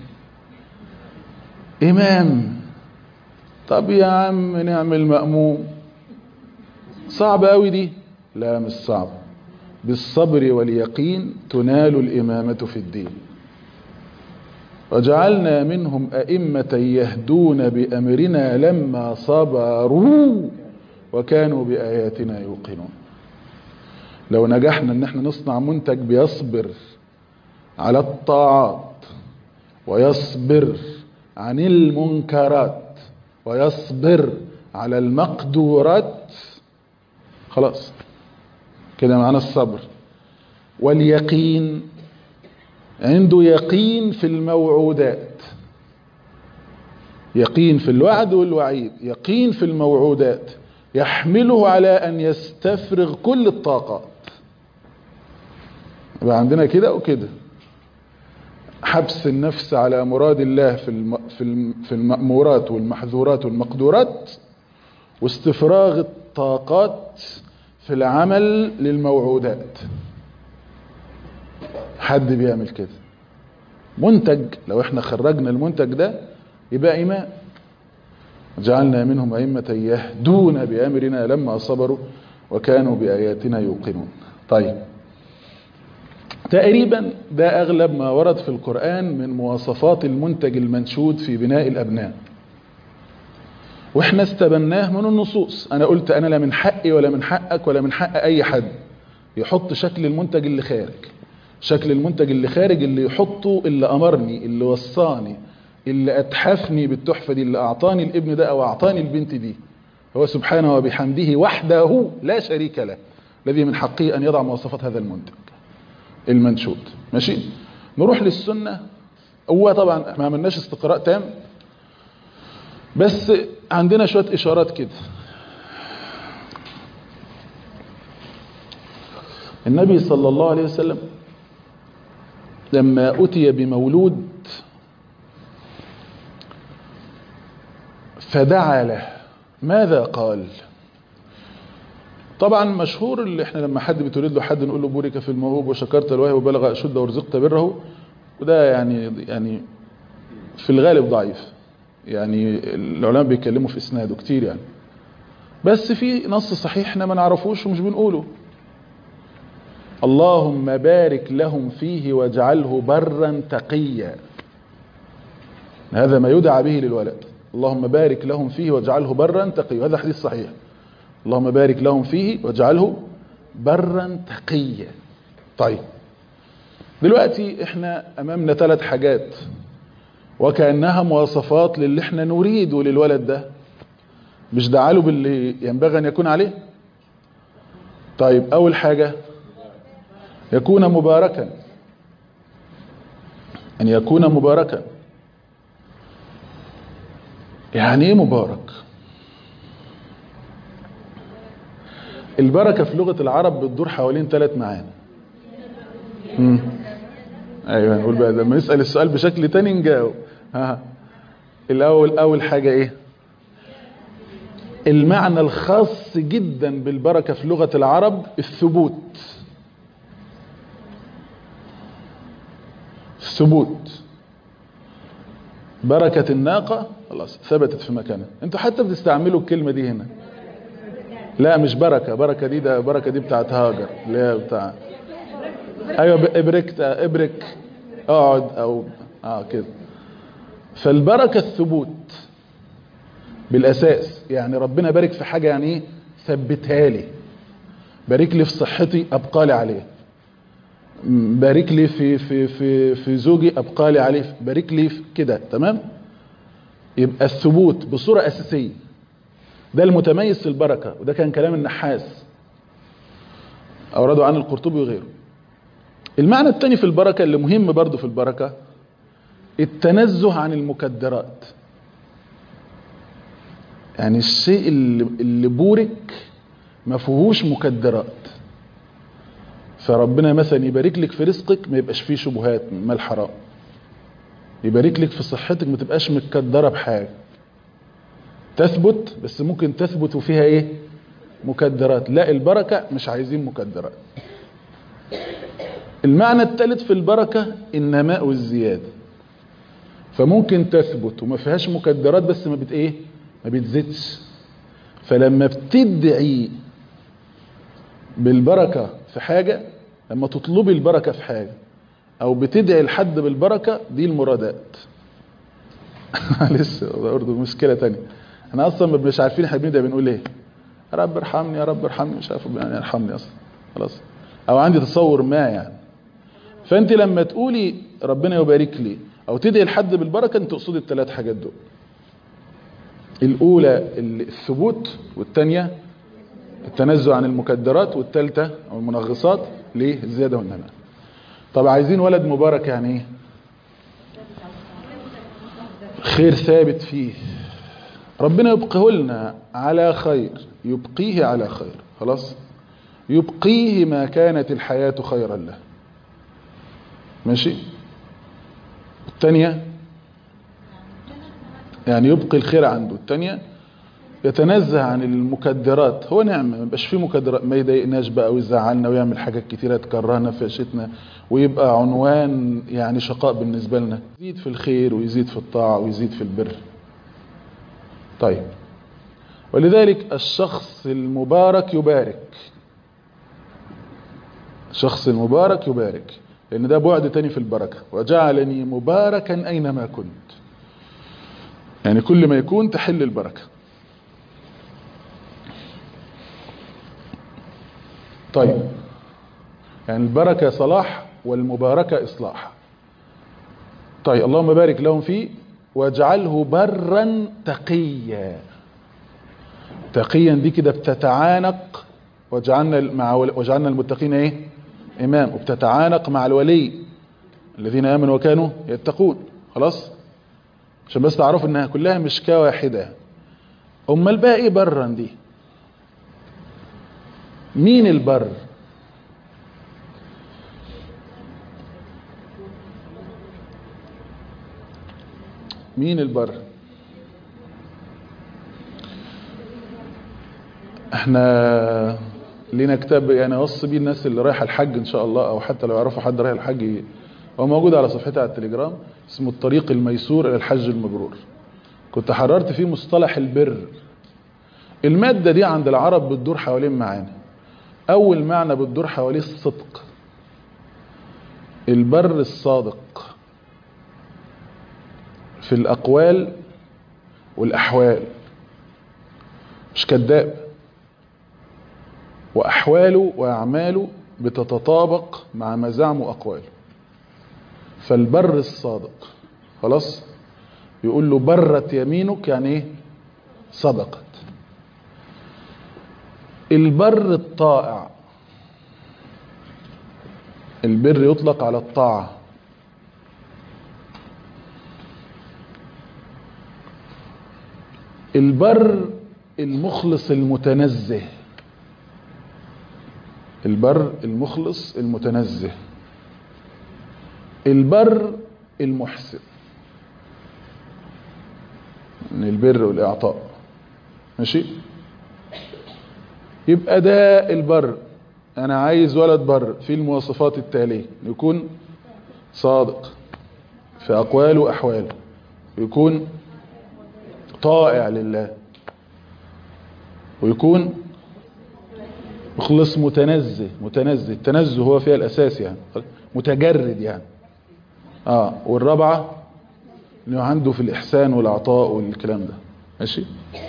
امام طب يا عم نعمل مأموم صعب قوي دي لا مش صعب بالصبر واليقين تنال الامامة في الدين وجعلنا منهم أئمة يهدون بأمرنا لما صبروا وكانوا بآياتنا يوقنون لو نجحنا ان احنا نصنع منتج بيصبر على الطاعات ويصبر عن المنكرات ويصبر على المقدورات خلاص كده معانا الصبر واليقين عنده يقين في الموعودات يقين في الوعد والوعيد يقين في الموعودات يحمله على أن يستفرغ كل الطاقات يبقى عندنا كده وكده حبس النفس على مراد الله في الم... في الم... في المأمورات والمحظورات والمقدورات واستفراغ الطاقات في العمل للموعودات حد بيعمل كده منتج لو احنا خرجنا المنتج ده يبقى إيمان جعلنا منهم أئمة يهدون بأمرنا لما صبروا وكانوا بآياتنا يوقنون طيب تقريبا ده أغلب ما ورد في القرآن من مواصفات المنتج المنشود في بناء الأبناء واحنا استبناه من النصوص أنا قلت أنا لا من حقي ولا من حقك ولا من حق أي حد يحط شكل المنتج اللي خارج شكل المنتج اللي خارج اللي يحطه اللي أمرني اللي وصاني اللي أتحفني بالتحفة دي اللي أعطاني الابن ده أو أعطاني البنت دي هو سبحانه وبحمده وحده لا شريك له الذي من حقه أن يضع مواصفات هذا المنتج المنشود ماشي نروح للسنة هو طبعا ما عملناش استقراء تام بس عندنا شوية إشارات كده النبي صلى الله عليه وسلم لما أتي بمولود فدعا له ماذا قال طبعا مشهور اللي احنا لما حد بتولد له حد نقول له بورك في الموهوب وشكرت الوهي وبلغ اشده ورزقت بره وده يعني يعني في الغالب ضعيف يعني العلماء بيتكلموا في اسناده كتير يعني بس في نص صحيح احنا ما نعرفوش ومش بنقوله اللهم بارك لهم فيه واجعله برا تقيا هذا ما يدعى به للولد اللهم بارك لهم فيه واجعله برا تقيا هذا حديث صحيح اللهم بارك لهم فيه واجعله برا تقيا طيب دلوقتي احنا امامنا ثلاث حاجات وكأنها مواصفات للي احنا نريده للولد ده مش دعاله باللي ينبغي ان يكون عليه طيب اول حاجة يكون مباركا ان يكون مباركا يعني ايه مبارك البركة في لغة العرب بتدور حوالين ثلاث معاني امم ايوه نقول بقى لما نسأل السؤال بشكل تاني نجاوب ها الاول اول حاجة ايه المعنى الخاص جدا بالبركة في لغة العرب الثبوت الثبوت بركة الناقة خلاص ثبتت في مكانها انتوا حتى بتستعملوا الكلمة دي هنا لا مش بركة بركة دي ده بركة دي بتاعت هاجر اللي هي بتاع ايوه ابرك ابرك اقعد او اه كده فالبركة الثبوت بالاساس يعني ربنا بارك في حاجة يعني ايه ثبتها لي بارك لي في صحتي ابقى لي عليه بارك لي في في في في زوجي ابقى لي عليه بارك لي في كده تمام يبقى الثبوت بصورة اساسية ده المتميز في البركة وده كان كلام النحاس اوردوا عن القرطبي وغيره المعنى الثاني في البركة اللي مهم برضو في البركة التنزه عن المكدرات يعني الشيء اللي, اللي بورك ما فيهوش مكدرات فربنا مثلا يبارك لك في رزقك ما يبقاش فيه شبهات من الحرام يبارك لك في صحتك ما تبقاش متكدرة بحاجة تثبت بس ممكن تثبت وفيها ايه مكدرات لا البركة مش عايزين مكدرات المعنى الثالث في البركة النماء والزيادة فممكن تثبت وما فيهاش مكدرات بس ما بت ايه ما بتزيدش فلما بتدعي بالبركة في حاجة لما تطلبي البركة في حاجة او بتدعي لحد بالبركة دي المرادات لسه ده برضه مشكلة تانية احنا اصلا مش عارفين احنا بندعي بنقول ايه يا رب ارحمني يا رب ارحمني مش عارف يعني ارحمني اصلا خلاص او عندي تصور ما يعني فانت لما تقولي ربنا يبارك لي او تدعي لحد بالبركة انت تقصدي الثلاث حاجات دول الاولى الثبوت والثانيه التنزه عن المكدرات والثالثه او المنغصات ليه الزياده والنماء طب عايزين ولد مبارك يعني ايه خير ثابت فيه ربنا يبقيه لنا على خير يبقيه على خير خلاص يبقيه ما كانت الحياة خيرا له ماشي الثانية يعني يبقي الخير عنده الثانية يتنزه عن المكدرات هو نعمة ما يبقاش فيه مكدرات ما يضايقناش بقى ويزعلنا ويعمل حاجات كتيرة تكرهنا في عيشتنا ويبقى عنوان يعني شقاء بالنسبة لنا يزيد في الخير ويزيد في الطاعة ويزيد في البر طيب ولذلك الشخص المبارك يبارك الشخص المبارك يبارك لأن ده بعد تاني في البركة وجعلني مباركا أينما كنت يعني كل ما يكون تحل البركة طيب يعني البركة صلاح والمباركة إصلاح طيب اللهم بارك لهم فيه واجعله برا تقيا تقيا دي كده بتتعانق وجعلنا مع وجعلنا المتقين ايه امام وبتتعانق مع الولي الذين امنوا وكانوا يتقون خلاص عشان بس تعرفوا انها كلها مشكاه واحده امال بقى ايه برا دي مين البر مين البر احنا لينا كتاب يعني اوصي بيه الناس اللي رايحه الحج ان شاء الله او حتى لو يعرفوا حد رايح الحج هو موجود على صفحتي على التليجرام اسمه الطريق الميسور الى الحج المبرور كنت حررت فيه مصطلح البر المادة دي عند العرب بتدور حوالين معاني اول معنى بتدور حواليه الصدق البر الصادق في الاقوال والاحوال مش كذاب واحواله واعماله بتتطابق مع مزاعمه واقواله فالبر الصادق خلاص يقول له برت يمينك يعني ايه صدقت البر الطائع البر يطلق على الطاعة البر المخلص المتنزه البر المخلص المتنزه البر المحسن من البر والإعطاء ماشي يبقى ده البر أنا عايز ولد بر في المواصفات التالية يكون صادق في أقواله وأحواله يكون طائع لله ويكون مخلص متنزه متنزه التنزه هو فيها الأساس يعني متجرد يعني اه والرابعة انه عنده في الإحسان والعطاء والكلام ده ماشي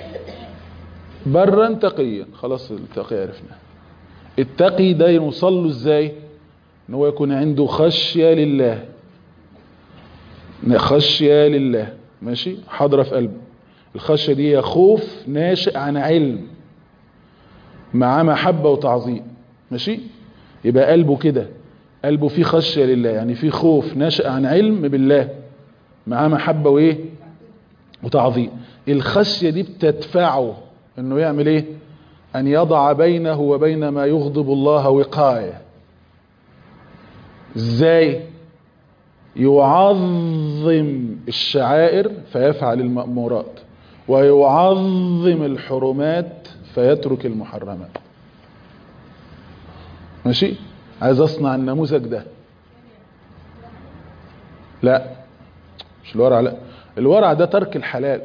برا تقيا خلاص التقي عرفنا التقي ده يوصل له ازاي ان هو يكون عنده خشية لله خشية لله ماشي حاضرة في قلبه الخشية دي هي خوف ناشئ عن علم مع محبة وتعظيم ماشي يبقى قلبه كده قلبه فيه خشية لله يعني فيه خوف ناشئ عن علم بالله مع محبة وايه وتعظيم الخشية دي بتدفعه انه يعمل ايه ان يضع بينه وبين ما يغضب الله وقاية ازاي يعظم الشعائر فيفعل المأمورات ويعظم الحرمات فيترك المحرمات ماشي عايز اصنع النموذج ده لا مش الورع لا الورع ده ترك الحلال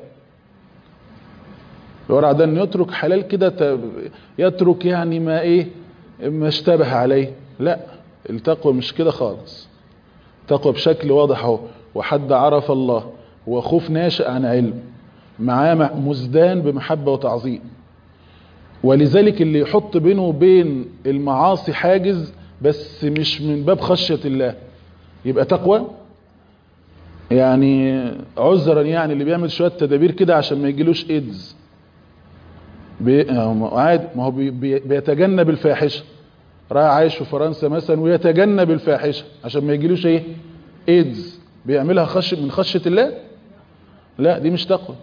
الورع ده انه يترك حلال كده يترك يعني ما ايه ما اشتبه عليه لا التقوى مش كده خالص تقوى بشكل واضح اهو وحد عرف الله وخوف ناشئ عن علم معاه مزدان بمحبة وتعظيم ولذلك اللي يحط بينه وبين المعاصي حاجز بس مش من باب خشية الله يبقى تقوى يعني عذرا يعني اللي بيعمل شوية تدابير كده عشان ما يجيلوش ايدز بي... عادي ما هو بي... بي... بيتجنب الفاحشة رايح عايش في فرنسا مثلا ويتجنب الفاحشة عشان ما يجيلوش ايه ايدز بيعملها خش من خشية الله لا دي مش تقوى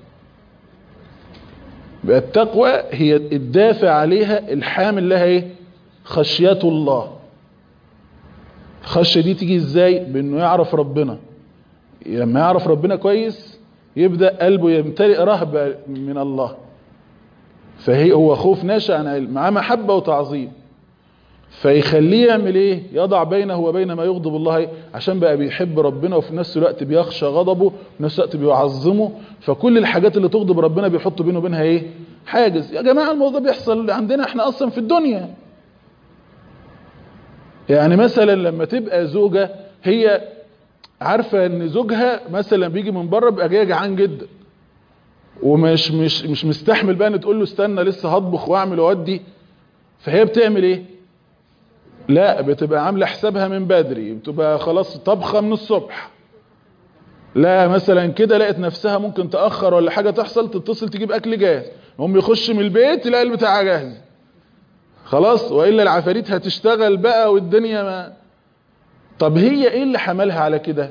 بقى التقوى هي الدافع عليها الحامل لها ايه خشية الله الخشية دي تيجي ازاي بانه يعرف ربنا لما يعرف ربنا كويس يبدأ قلبه يمتلئ رهبة من الله فهي هو خوف ناشئ عن علم مع محبة وتعظيم فيخليه يعمل ايه يضع بينه وبين ما يغضب الله عشان بقى بيحب ربنا وفي نفس الوقت بيخشى غضبه وفي نفس الوقت بيعظمه فكل الحاجات اللي تغضب ربنا بيحط بينه وبينها ايه حاجز يا جماعة الموضوع بيحصل عندنا احنا اصلا في الدنيا يعني مثلا لما تبقى زوجة هي عارفة ان زوجها مثلا بيجي من بره بيبقى جاي جعان جدا ومش مش مش مستحمل بقى ان تقول له استنى لسه هطبخ واعمل واودي فهي بتعمل ايه لا بتبقى عامله حسابها من بدري بتبقى خلاص طبخه من الصبح لا مثلا كده لقت نفسها ممكن تاخر ولا حاجه تحصل تتصل تجيب اكل جاهز هم يخش من البيت يلاقي البتاع جاهز خلاص والا العفاريت هتشتغل بقى والدنيا ما طب هي ايه اللي حملها على كده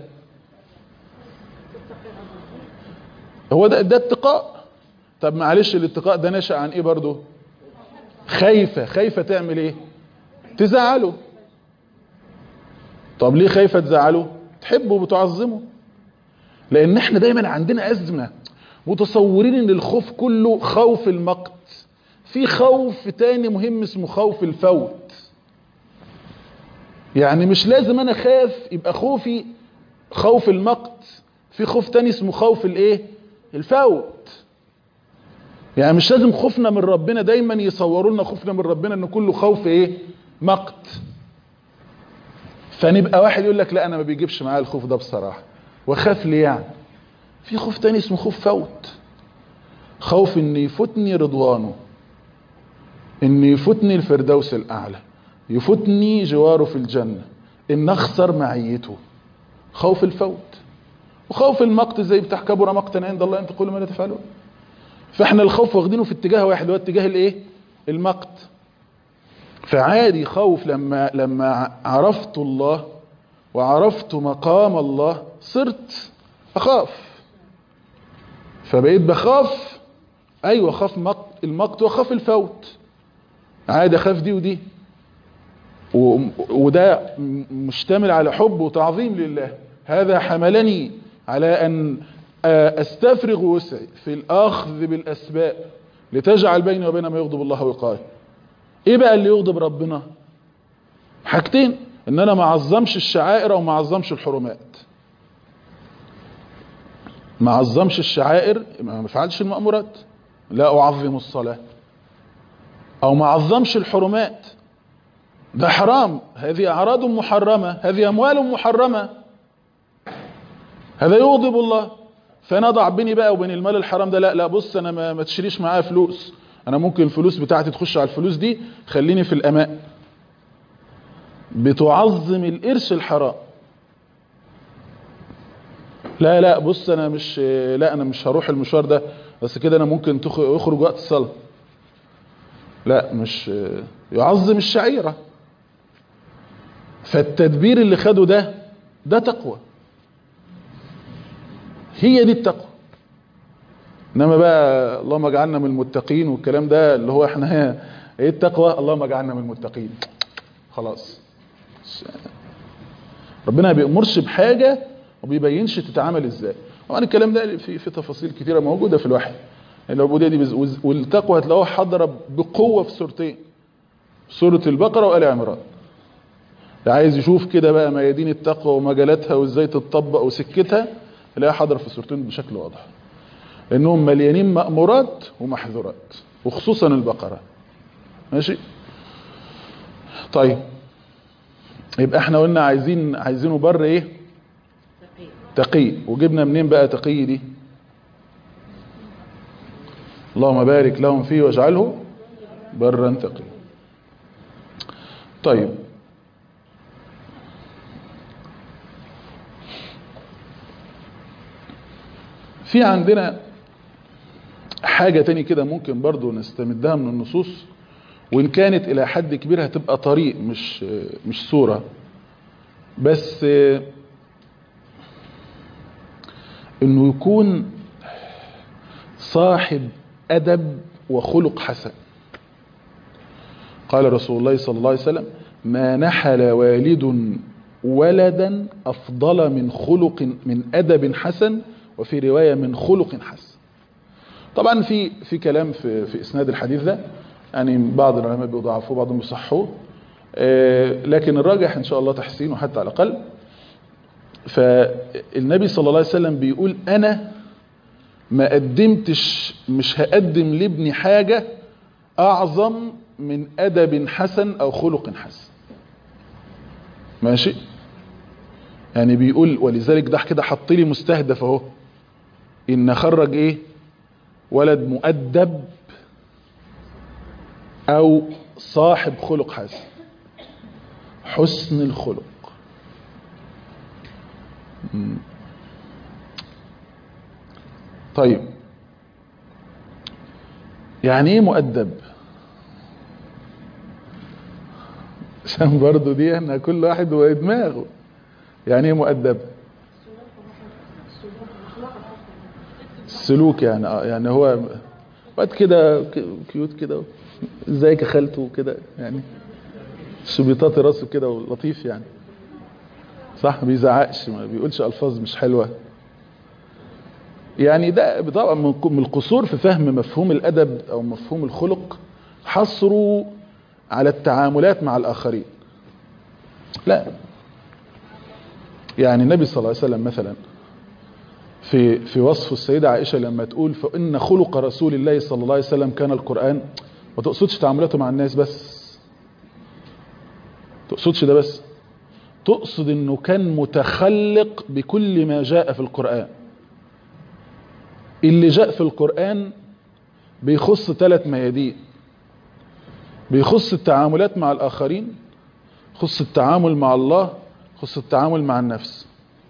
هو ده ده اتقاء طب معلش الاتقاء ده نشأ عن ايه برضه خايفة خايفة تعمل ايه تزعله طب ليه خايفة تزعله تحبه وبتعظمه لان احنا دايما عندنا ازمة متصورين ان الخوف كله خوف المقت في خوف تاني مهم اسمه خوف الفوت يعني مش لازم انا خاف يبقى خوفي خوف المقت في خوف تاني اسمه خوف الايه الفوت يعني مش لازم خوفنا من ربنا دايما يصوروا لنا خوفنا من ربنا ان كله خوف ايه مقت فنبقى واحد يقول لك لا انا ما بيجيبش معايا الخوف ده بصراحه واخاف ليه يعني في خوف تاني اسمه خوف فوت خوف ان يفوتني رضوانه ان يفوتني الفردوس الاعلى يفوتني جواره في الجنه ان اخسر معيته خوف الفوت وخوف المقت زي بتاع كبر مقتا عند الله ان تقولوا ما لا تفعلون فاحنا الخوف واخدينه في اتجاه واحد هو اتجاه الايه المقت فعادي خوف لما لما عرفت الله وعرفت مقام الله صرت اخاف فبقيت بخاف ايوه خاف مقت المقت وخاف الفوت عادي اخاف دي ودي وده مشتمل على حب وتعظيم لله هذا حملني على ان استفرغ وسعي في الاخذ بالاسباب لتجعل بيني وبين ما يغضب الله وقاية ايه بقى اللي يغضب ربنا حاجتين ان انا ما اعظمش الشعائر او ما اعظمش الحرمات ما اعظمش الشعائر ما افعلش المأمورات لا اعظم الصلاة او ما اعظمش الحرمات ده حرام هذه اعراض محرمة هذه اموال محرمة هذا يغضب الله فانا اضع بيني بقى وبين المال الحرام ده لا لا بص انا ما, ما تشتريش معايا فلوس انا ممكن الفلوس بتاعتي تخش على الفلوس دي خليني في الامان بتعظم القرش الحرام لا لا بص انا مش لا انا مش هروح المشوار ده بس كده انا ممكن يخرج وقت الصلاه لا مش يعظم الشعيره فالتدبير اللي خده ده ده تقوى هي دي التقوى انما بقى اللهم اجعلنا من المتقين والكلام ده اللي هو احنا ايه التقوى اللهم اجعلنا من المتقين خلاص ربنا ما بيأمرش بحاجة وبيبينش تتعامل ازاي طبعا الكلام ده في في تفاصيل كتيرة موجودة في الوحي العبودية دي بز... والتقوى هتلاقوها حاضرة بقوة في سورتين سورة البقرة وآل عمران اللي عايز يشوف كده بقى ميادين التقوى ومجالاتها وازاي تتطبق وسكتها تلاقيها حاضرة في السورتين بشكل واضح لانهم مليانين مأمورات ومحظورات وخصوصا البقرة ماشي طيب يبقى احنا قلنا عايزين عايزينه بر ايه تقي وجبنا منين بقى تقي دي اللهم بارك لهم فيه واجعله برا تقي طيب في عندنا حاجة تاني كده ممكن برضو نستمدها من النصوص وإن كانت إلى حد كبير هتبقى طريق مش مش صورة بس إنه يكون صاحب أدب وخلق حسن قال رسول الله صلى الله عليه وسلم ما نحل والد ولدا أفضل من خلق من أدب حسن وفي رواية من خلق حسن طبعا في في كلام في في اسناد الحديث ده يعني بعض العلماء بيضعفوه بعضهم بيصحوه لكن الراجح ان شاء الله تحسينه حتى على الاقل فالنبي صلى الله عليه وسلم بيقول انا ما قدمتش مش هقدم لابني حاجة اعظم من ادب حسن او خلق حسن ماشي يعني بيقول ولذلك ده كده حط لي مستهدف اهو ان خرج ايه ولد مؤدب او صاحب خلق حسن حسن الخلق طيب يعني ايه مؤدب عشان برضو دي احنا كل واحد ودماغه يعني ايه مؤدب السلوك يعني اه يعني هو وقت كده كيوت كده ازيك يا خالته كده يعني سبيطات راسه كده ولطيف يعني صح ما بيزعقش ما بيقولش الفاظ مش حلوه يعني ده طبعا من القصور في فهم مفهوم الادب او مفهوم الخلق حصروا على التعاملات مع الاخرين لا يعني النبي صلى الله عليه وسلم مثلا في في وصف السيدة عائشة لما تقول فإن خلق رسول الله صلى الله عليه وسلم كان القرآن ما تقصدش تعاملاته مع الناس بس تقصدش ده بس تقصد انه كان متخلق بكل ما جاء في القرآن اللي جاء في القرآن بيخص ثلاث ميادين بيخص التعاملات مع الآخرين خص التعامل مع الله خص التعامل مع النفس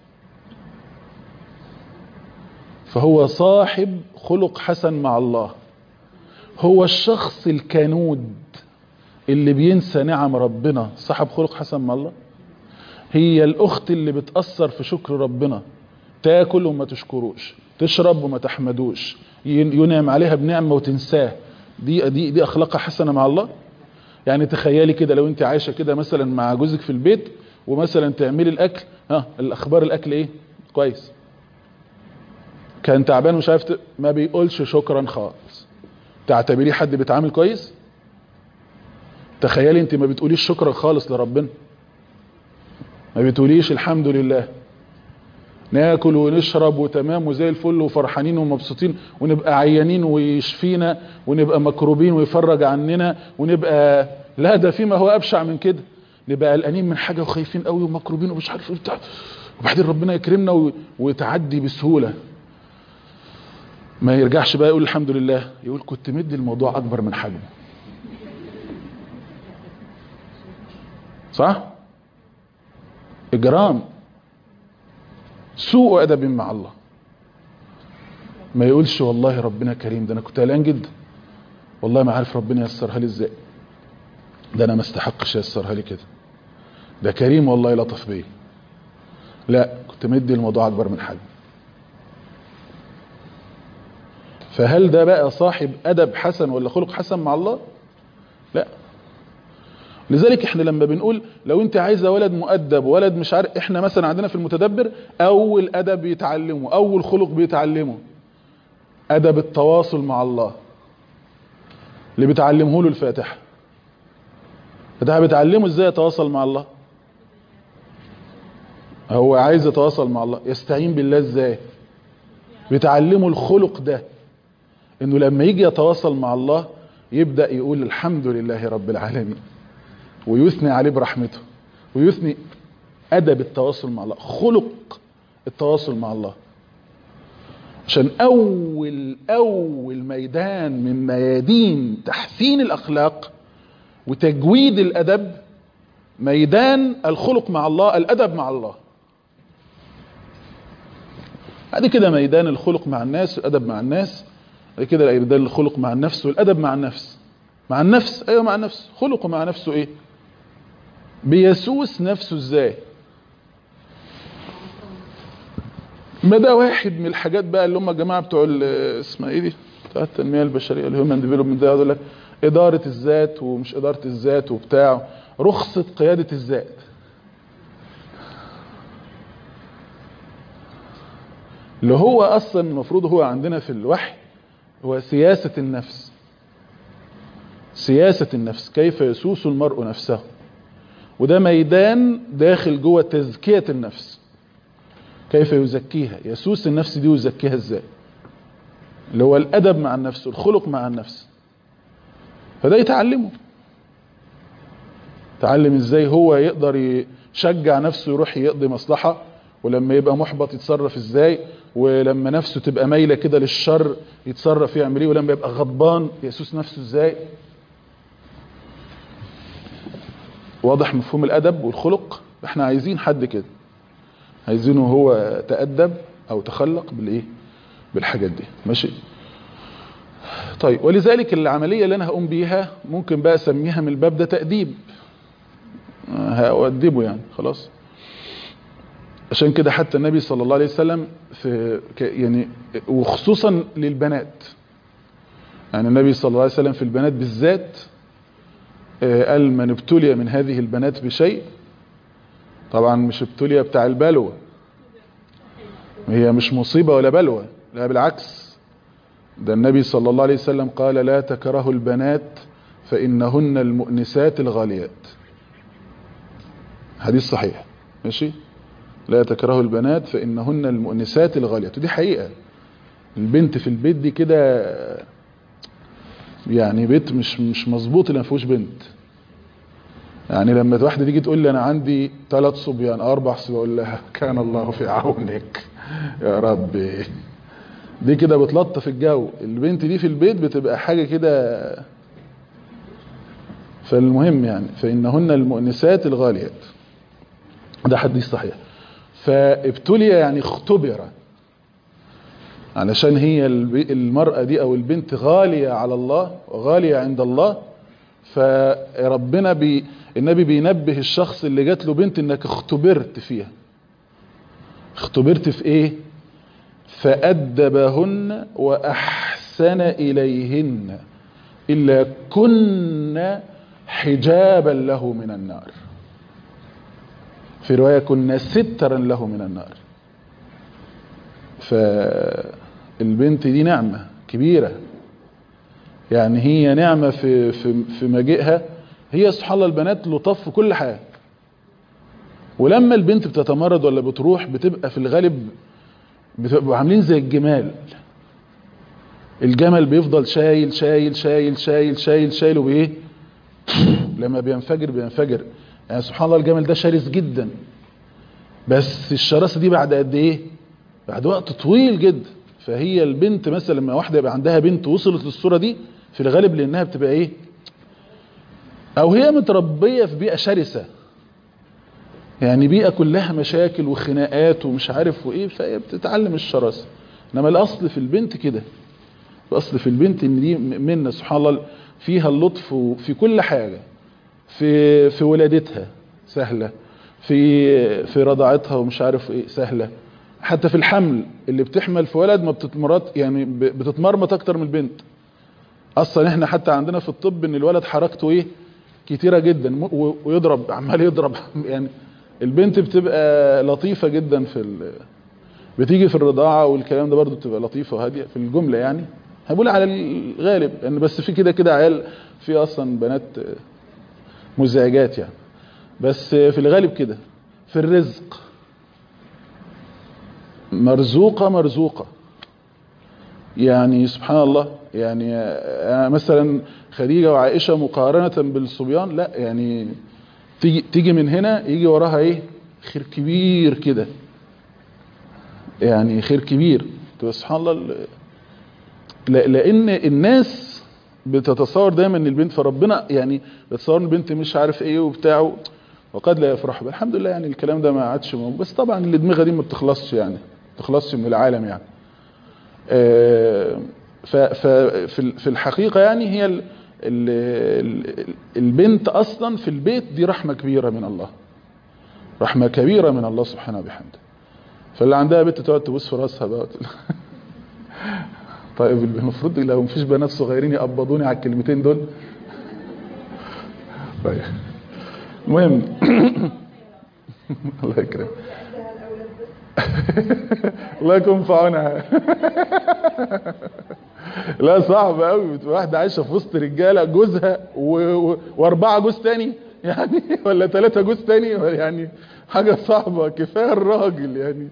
فهو صاحب خلق حسن مع الله هو الشخص الكنود اللي بينسى نعم ربنا صاحب خلق حسن مع الله هي الأخت اللي بتأثر في شكر ربنا تاكل وما تشكروش تشرب وما تحمدوش ينعم عليها بنعمة وتنساه دي دي دي أخلاقها حسنة مع الله يعني تخيلي كده لو انت عايشة كده مثلا مع جوزك في البيت ومثلا تعملي الأكل ها الأخبار الأكل إيه كويس كان تعبان مش عارف ما بيقولش شكرا خالص تعتبريه حد بيتعامل كويس تخيلي انت ما بتقوليش شكرا خالص لربنا ما بتقوليش الحمد لله ناكل ونشرب وتمام وزي الفل وفرحانين ومبسوطين ونبقى عيانين ويشفينا ونبقى مكروبين ويفرج عننا ونبقى لا ده فيما هو ابشع من كده نبقى قلقانين من حاجه وخايفين قوي ومكروبين ومش عارف ايه بتاع وبعدين ربنا يكرمنا وتعدي بسهوله ما يرجعش بقى يقول الحمد لله يقول كنت مدي الموضوع اكبر من حجمه صح اجرام سوء ادب مع الله ما يقولش والله ربنا كريم ده انا كنت قلقان جدا والله ما عارف ربنا يسرها لي ازاي ده انا ما استحقش يسرها لي كده ده كريم والله لطف بيا لا كنت مدي الموضوع اكبر من حجمه فهل ده بقى صاحب ادب حسن ولا خلق حسن مع الله لا لذلك احنا لما بنقول لو انت عايزه ولد مؤدب ولد مش عارف احنا مثلا عندنا في المتدبر اول ادب بيتعلمه اول خلق بيتعلمه ادب التواصل مع الله اللي بتعلمه له الفاتحه الفاتحه بتعلمه ازاي يتواصل مع الله هو عايز يتواصل مع الله يستعين بالله ازاي بتعلمه الخلق ده انه لما يجي يتواصل مع الله يبدأ يقول الحمد لله رب العالمين ويثني عليه برحمته ويثني ادب التواصل مع الله خلق التواصل مع الله عشان اول اول ميدان من ميادين تحسين الاخلاق وتجويد الادب ميدان الخلق مع الله الادب مع الله بعد كده ميدان الخلق مع الناس والادب مع الناس بعد كده ميدان الخلق مع النفس والادب مع النفس مع النفس ايوه مع النفس خلقه مع نفسه ايه بيسوس نفسه ازاي ما ده واحد من الحاجات بقى اللي هم الجماعه بتوع اسمها ايه دي بتاع التنميه البشريه الهيومن ديفلوبمنت ده يقول لك اداره الذات ومش اداره الذات وبتاع رخصه قياده الذات اللي هو اصلا المفروض هو عندنا في الوحي هو سياسه النفس سياسه النفس كيف يسوس المرء نفسه وده ميدان داخل جوه تزكيه النفس كيف يزكيها يسوس النفس دي ويزكيها ازاي اللي هو الادب مع النفس والخلق مع النفس فده يتعلمه تعلم ازاي هو يقدر يشجع نفسه يروح يقضي مصلحة ولما يبقى محبط يتصرف ازاي ولما نفسه تبقى مايلة كده للشر يتصرف يعمل ايه ولما يبقى غضبان يسوس نفسه ازاي واضح مفهوم الادب والخلق احنا عايزين حد كده عايزينه هو تأدب او تخلق بالايه بالحاجات دي ماشي طيب ولذلك العملية اللي انا هقوم بيها ممكن بقى اسميها من الباب ده تأديب هأدبه يعني خلاص عشان كده حتى النبي صلى الله عليه وسلم في يعني وخصوصا للبنات يعني النبي صلى الله عليه وسلم في البنات بالذات قال من ابتلي من هذه البنات بشيء طبعا مش ابتلي بتاع البلوى هي مش مصيبة ولا بلوى لا بالعكس ده النبي صلى الله عليه وسلم قال لا تكرهوا البنات فإنهن المؤنسات الغاليات حديث صحيح ماشي لا تكرهوا البنات فإنهن المؤنسات الغاليات ودي حقيقة البنت في البيت دي كده يعني بيت مش مش مظبوط اللي ما فيهوش بنت يعني لما واحده تيجي تقول لي انا عندي ثلاث صبيان اربع صبيان اقول لها كان الله في عونك يا ربي دي كده بتلطف الجو البنت دي في البيت بتبقى حاجه كده فالمهم يعني فانهن المؤنسات الغاليات ده حديث صحيح فابتلي يعني اختبر علشان هي المرأة دي او البنت غالية على الله وغالية عند الله فربنا بي النبي بينبه الشخص اللي جات له بنت انك اختبرت فيها اختبرت في ايه فأدبهن وأحسن إليهن إلا كن حجابا له من النار في رواية كنا سترا له من النار فالبنت دي نعمة كبيرة يعني هي نعمة في, في, في مجيئها هي سبحان الله البنات لطف في كل حاجة ولما البنت بتتمرد ولا بتروح بتبقى في الغالب بتبقوا عاملين زي الجمال الجمل بيفضل شايل شايل شايل شايل شايل شايل وبايه لما بينفجر بينفجر يعني سبحان الله الجمل ده شرس جدا بس الشراسه دي بعد قد ايه بعد وقت طويل جدا فهي البنت مثلا لما واحده يبقى عندها بنت وصلت للصوره دي في الغالب لانها بتبقى ايه او هي متربيه في بيئه شرسه يعني بيئه كلها مشاكل وخناقات ومش عارف وايه فهي بتتعلم الشراسه انما الاصل في البنت كده الاصل في البنت ان دي منا سبحان الله فيها اللطف في كل حاجه في في ولادتها سهله في في رضاعتها ومش عارف ايه سهله حتى في الحمل اللي بتحمل في ولد ما بتتمرط يعني بتتمرمط اكتر من البنت اصلا احنا حتى عندنا في الطب ان الولد حركته ايه كتيره جدا ويضرب عمال يضرب يعني البنت بتبقى لطيفه جدا في ال... بتيجي في الرضاعه والكلام ده برضو بتبقى لطيفه وهاديه في الجمله يعني هقول على الغالب ان يعني بس في كده كده عيال في اصلا بنات مزعجات يعني بس في الغالب كده في الرزق مرزوقة مرزوقة يعني سبحان الله يعني مثلا خديجة وعائشة مقارنة بالصبيان لا يعني تيجي, تيجي من هنا يجي وراها ايه خير كبير كده يعني خير كبير تبقى سبحان الله ال- لا- لان الناس بتتصور دايما ان البنت فربنا يعني بتصور ان البنت مش عارف ايه وبتاع وقد لا يفرح بها الحمد لله يعني الكلام ده ما عادش موجود بس طبعا اللي دماغها دي ما بتخلصش يعني ما بتخلصش من العالم يعني آه، ف- ف- في ال- في الحقيقه يعني هي ال- ال- ال- البنت اصلا في البيت دي رحمه كبيره من الله رحمه كبيره من الله سبحانه وبحمده فاللي عندها بنت تقعد تبوس في راسها بقى وتقول- طيب المفروض لو مفيش بنات صغيرين يقبضوني على الكلمتين دول طيب المهم الله يكرم الله يكون في عونها لا صعب قوي واحده عايشه في وسط رجاله جوزها و... و... واربعه جوز تاني يعني ولا ثلاثه جوز تاني يعني حاجه صعبه كفايه الراجل يعني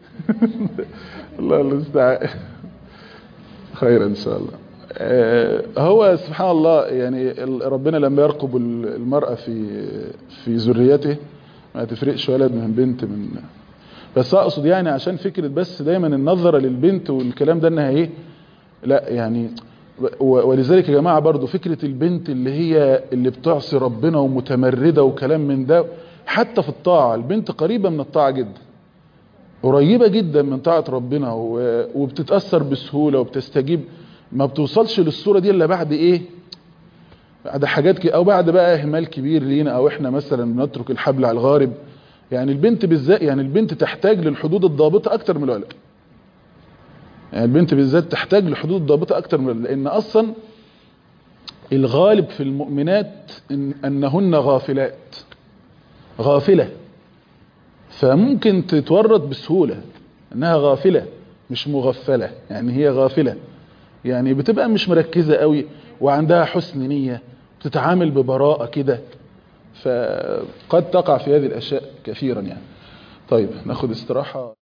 الله المستعان خير ان شاء الله آه، هو سبحان الله يعني ال- ربنا لما يرقب ال- المرأة في في ذريته ما تفرقش ولد من بنت من بس اقصد يعني عشان فكرة بس دايما النظرة للبنت والكلام ده انها ايه لا يعني و- ولذلك يا جماعة برضو فكرة البنت اللي هي اللي بتعصي ربنا ومتمردة وكلام من ده حتى في الطاعة البنت قريبة من الطاعة جدا قريبة جدا من طاعة ربنا و- وبتتأثر بسهولة وبتستجيب ما بتوصلش للصورة دي الا بعد ايه بعد حاجات كده او بعد بقى اهمال كبير لينا او احنا مثلا بنترك الحبل على الغارب يعني البنت بالذات يعني البنت تحتاج للحدود الضابطة اكتر من الولد يعني البنت بالذات تحتاج لحدود ضابطة اكتر من الولد لان اصلا الغالب في المؤمنات إن انهن غافلات غافلة فممكن تتورط بسهولة انها غافلة مش مغفلة يعني هي غافلة يعني بتبقى مش مركزة قوي وعندها حسن نية بتتعامل ببراءة كده فقد تقع في هذه الاشياء كثيرا يعني طيب ناخد استراحة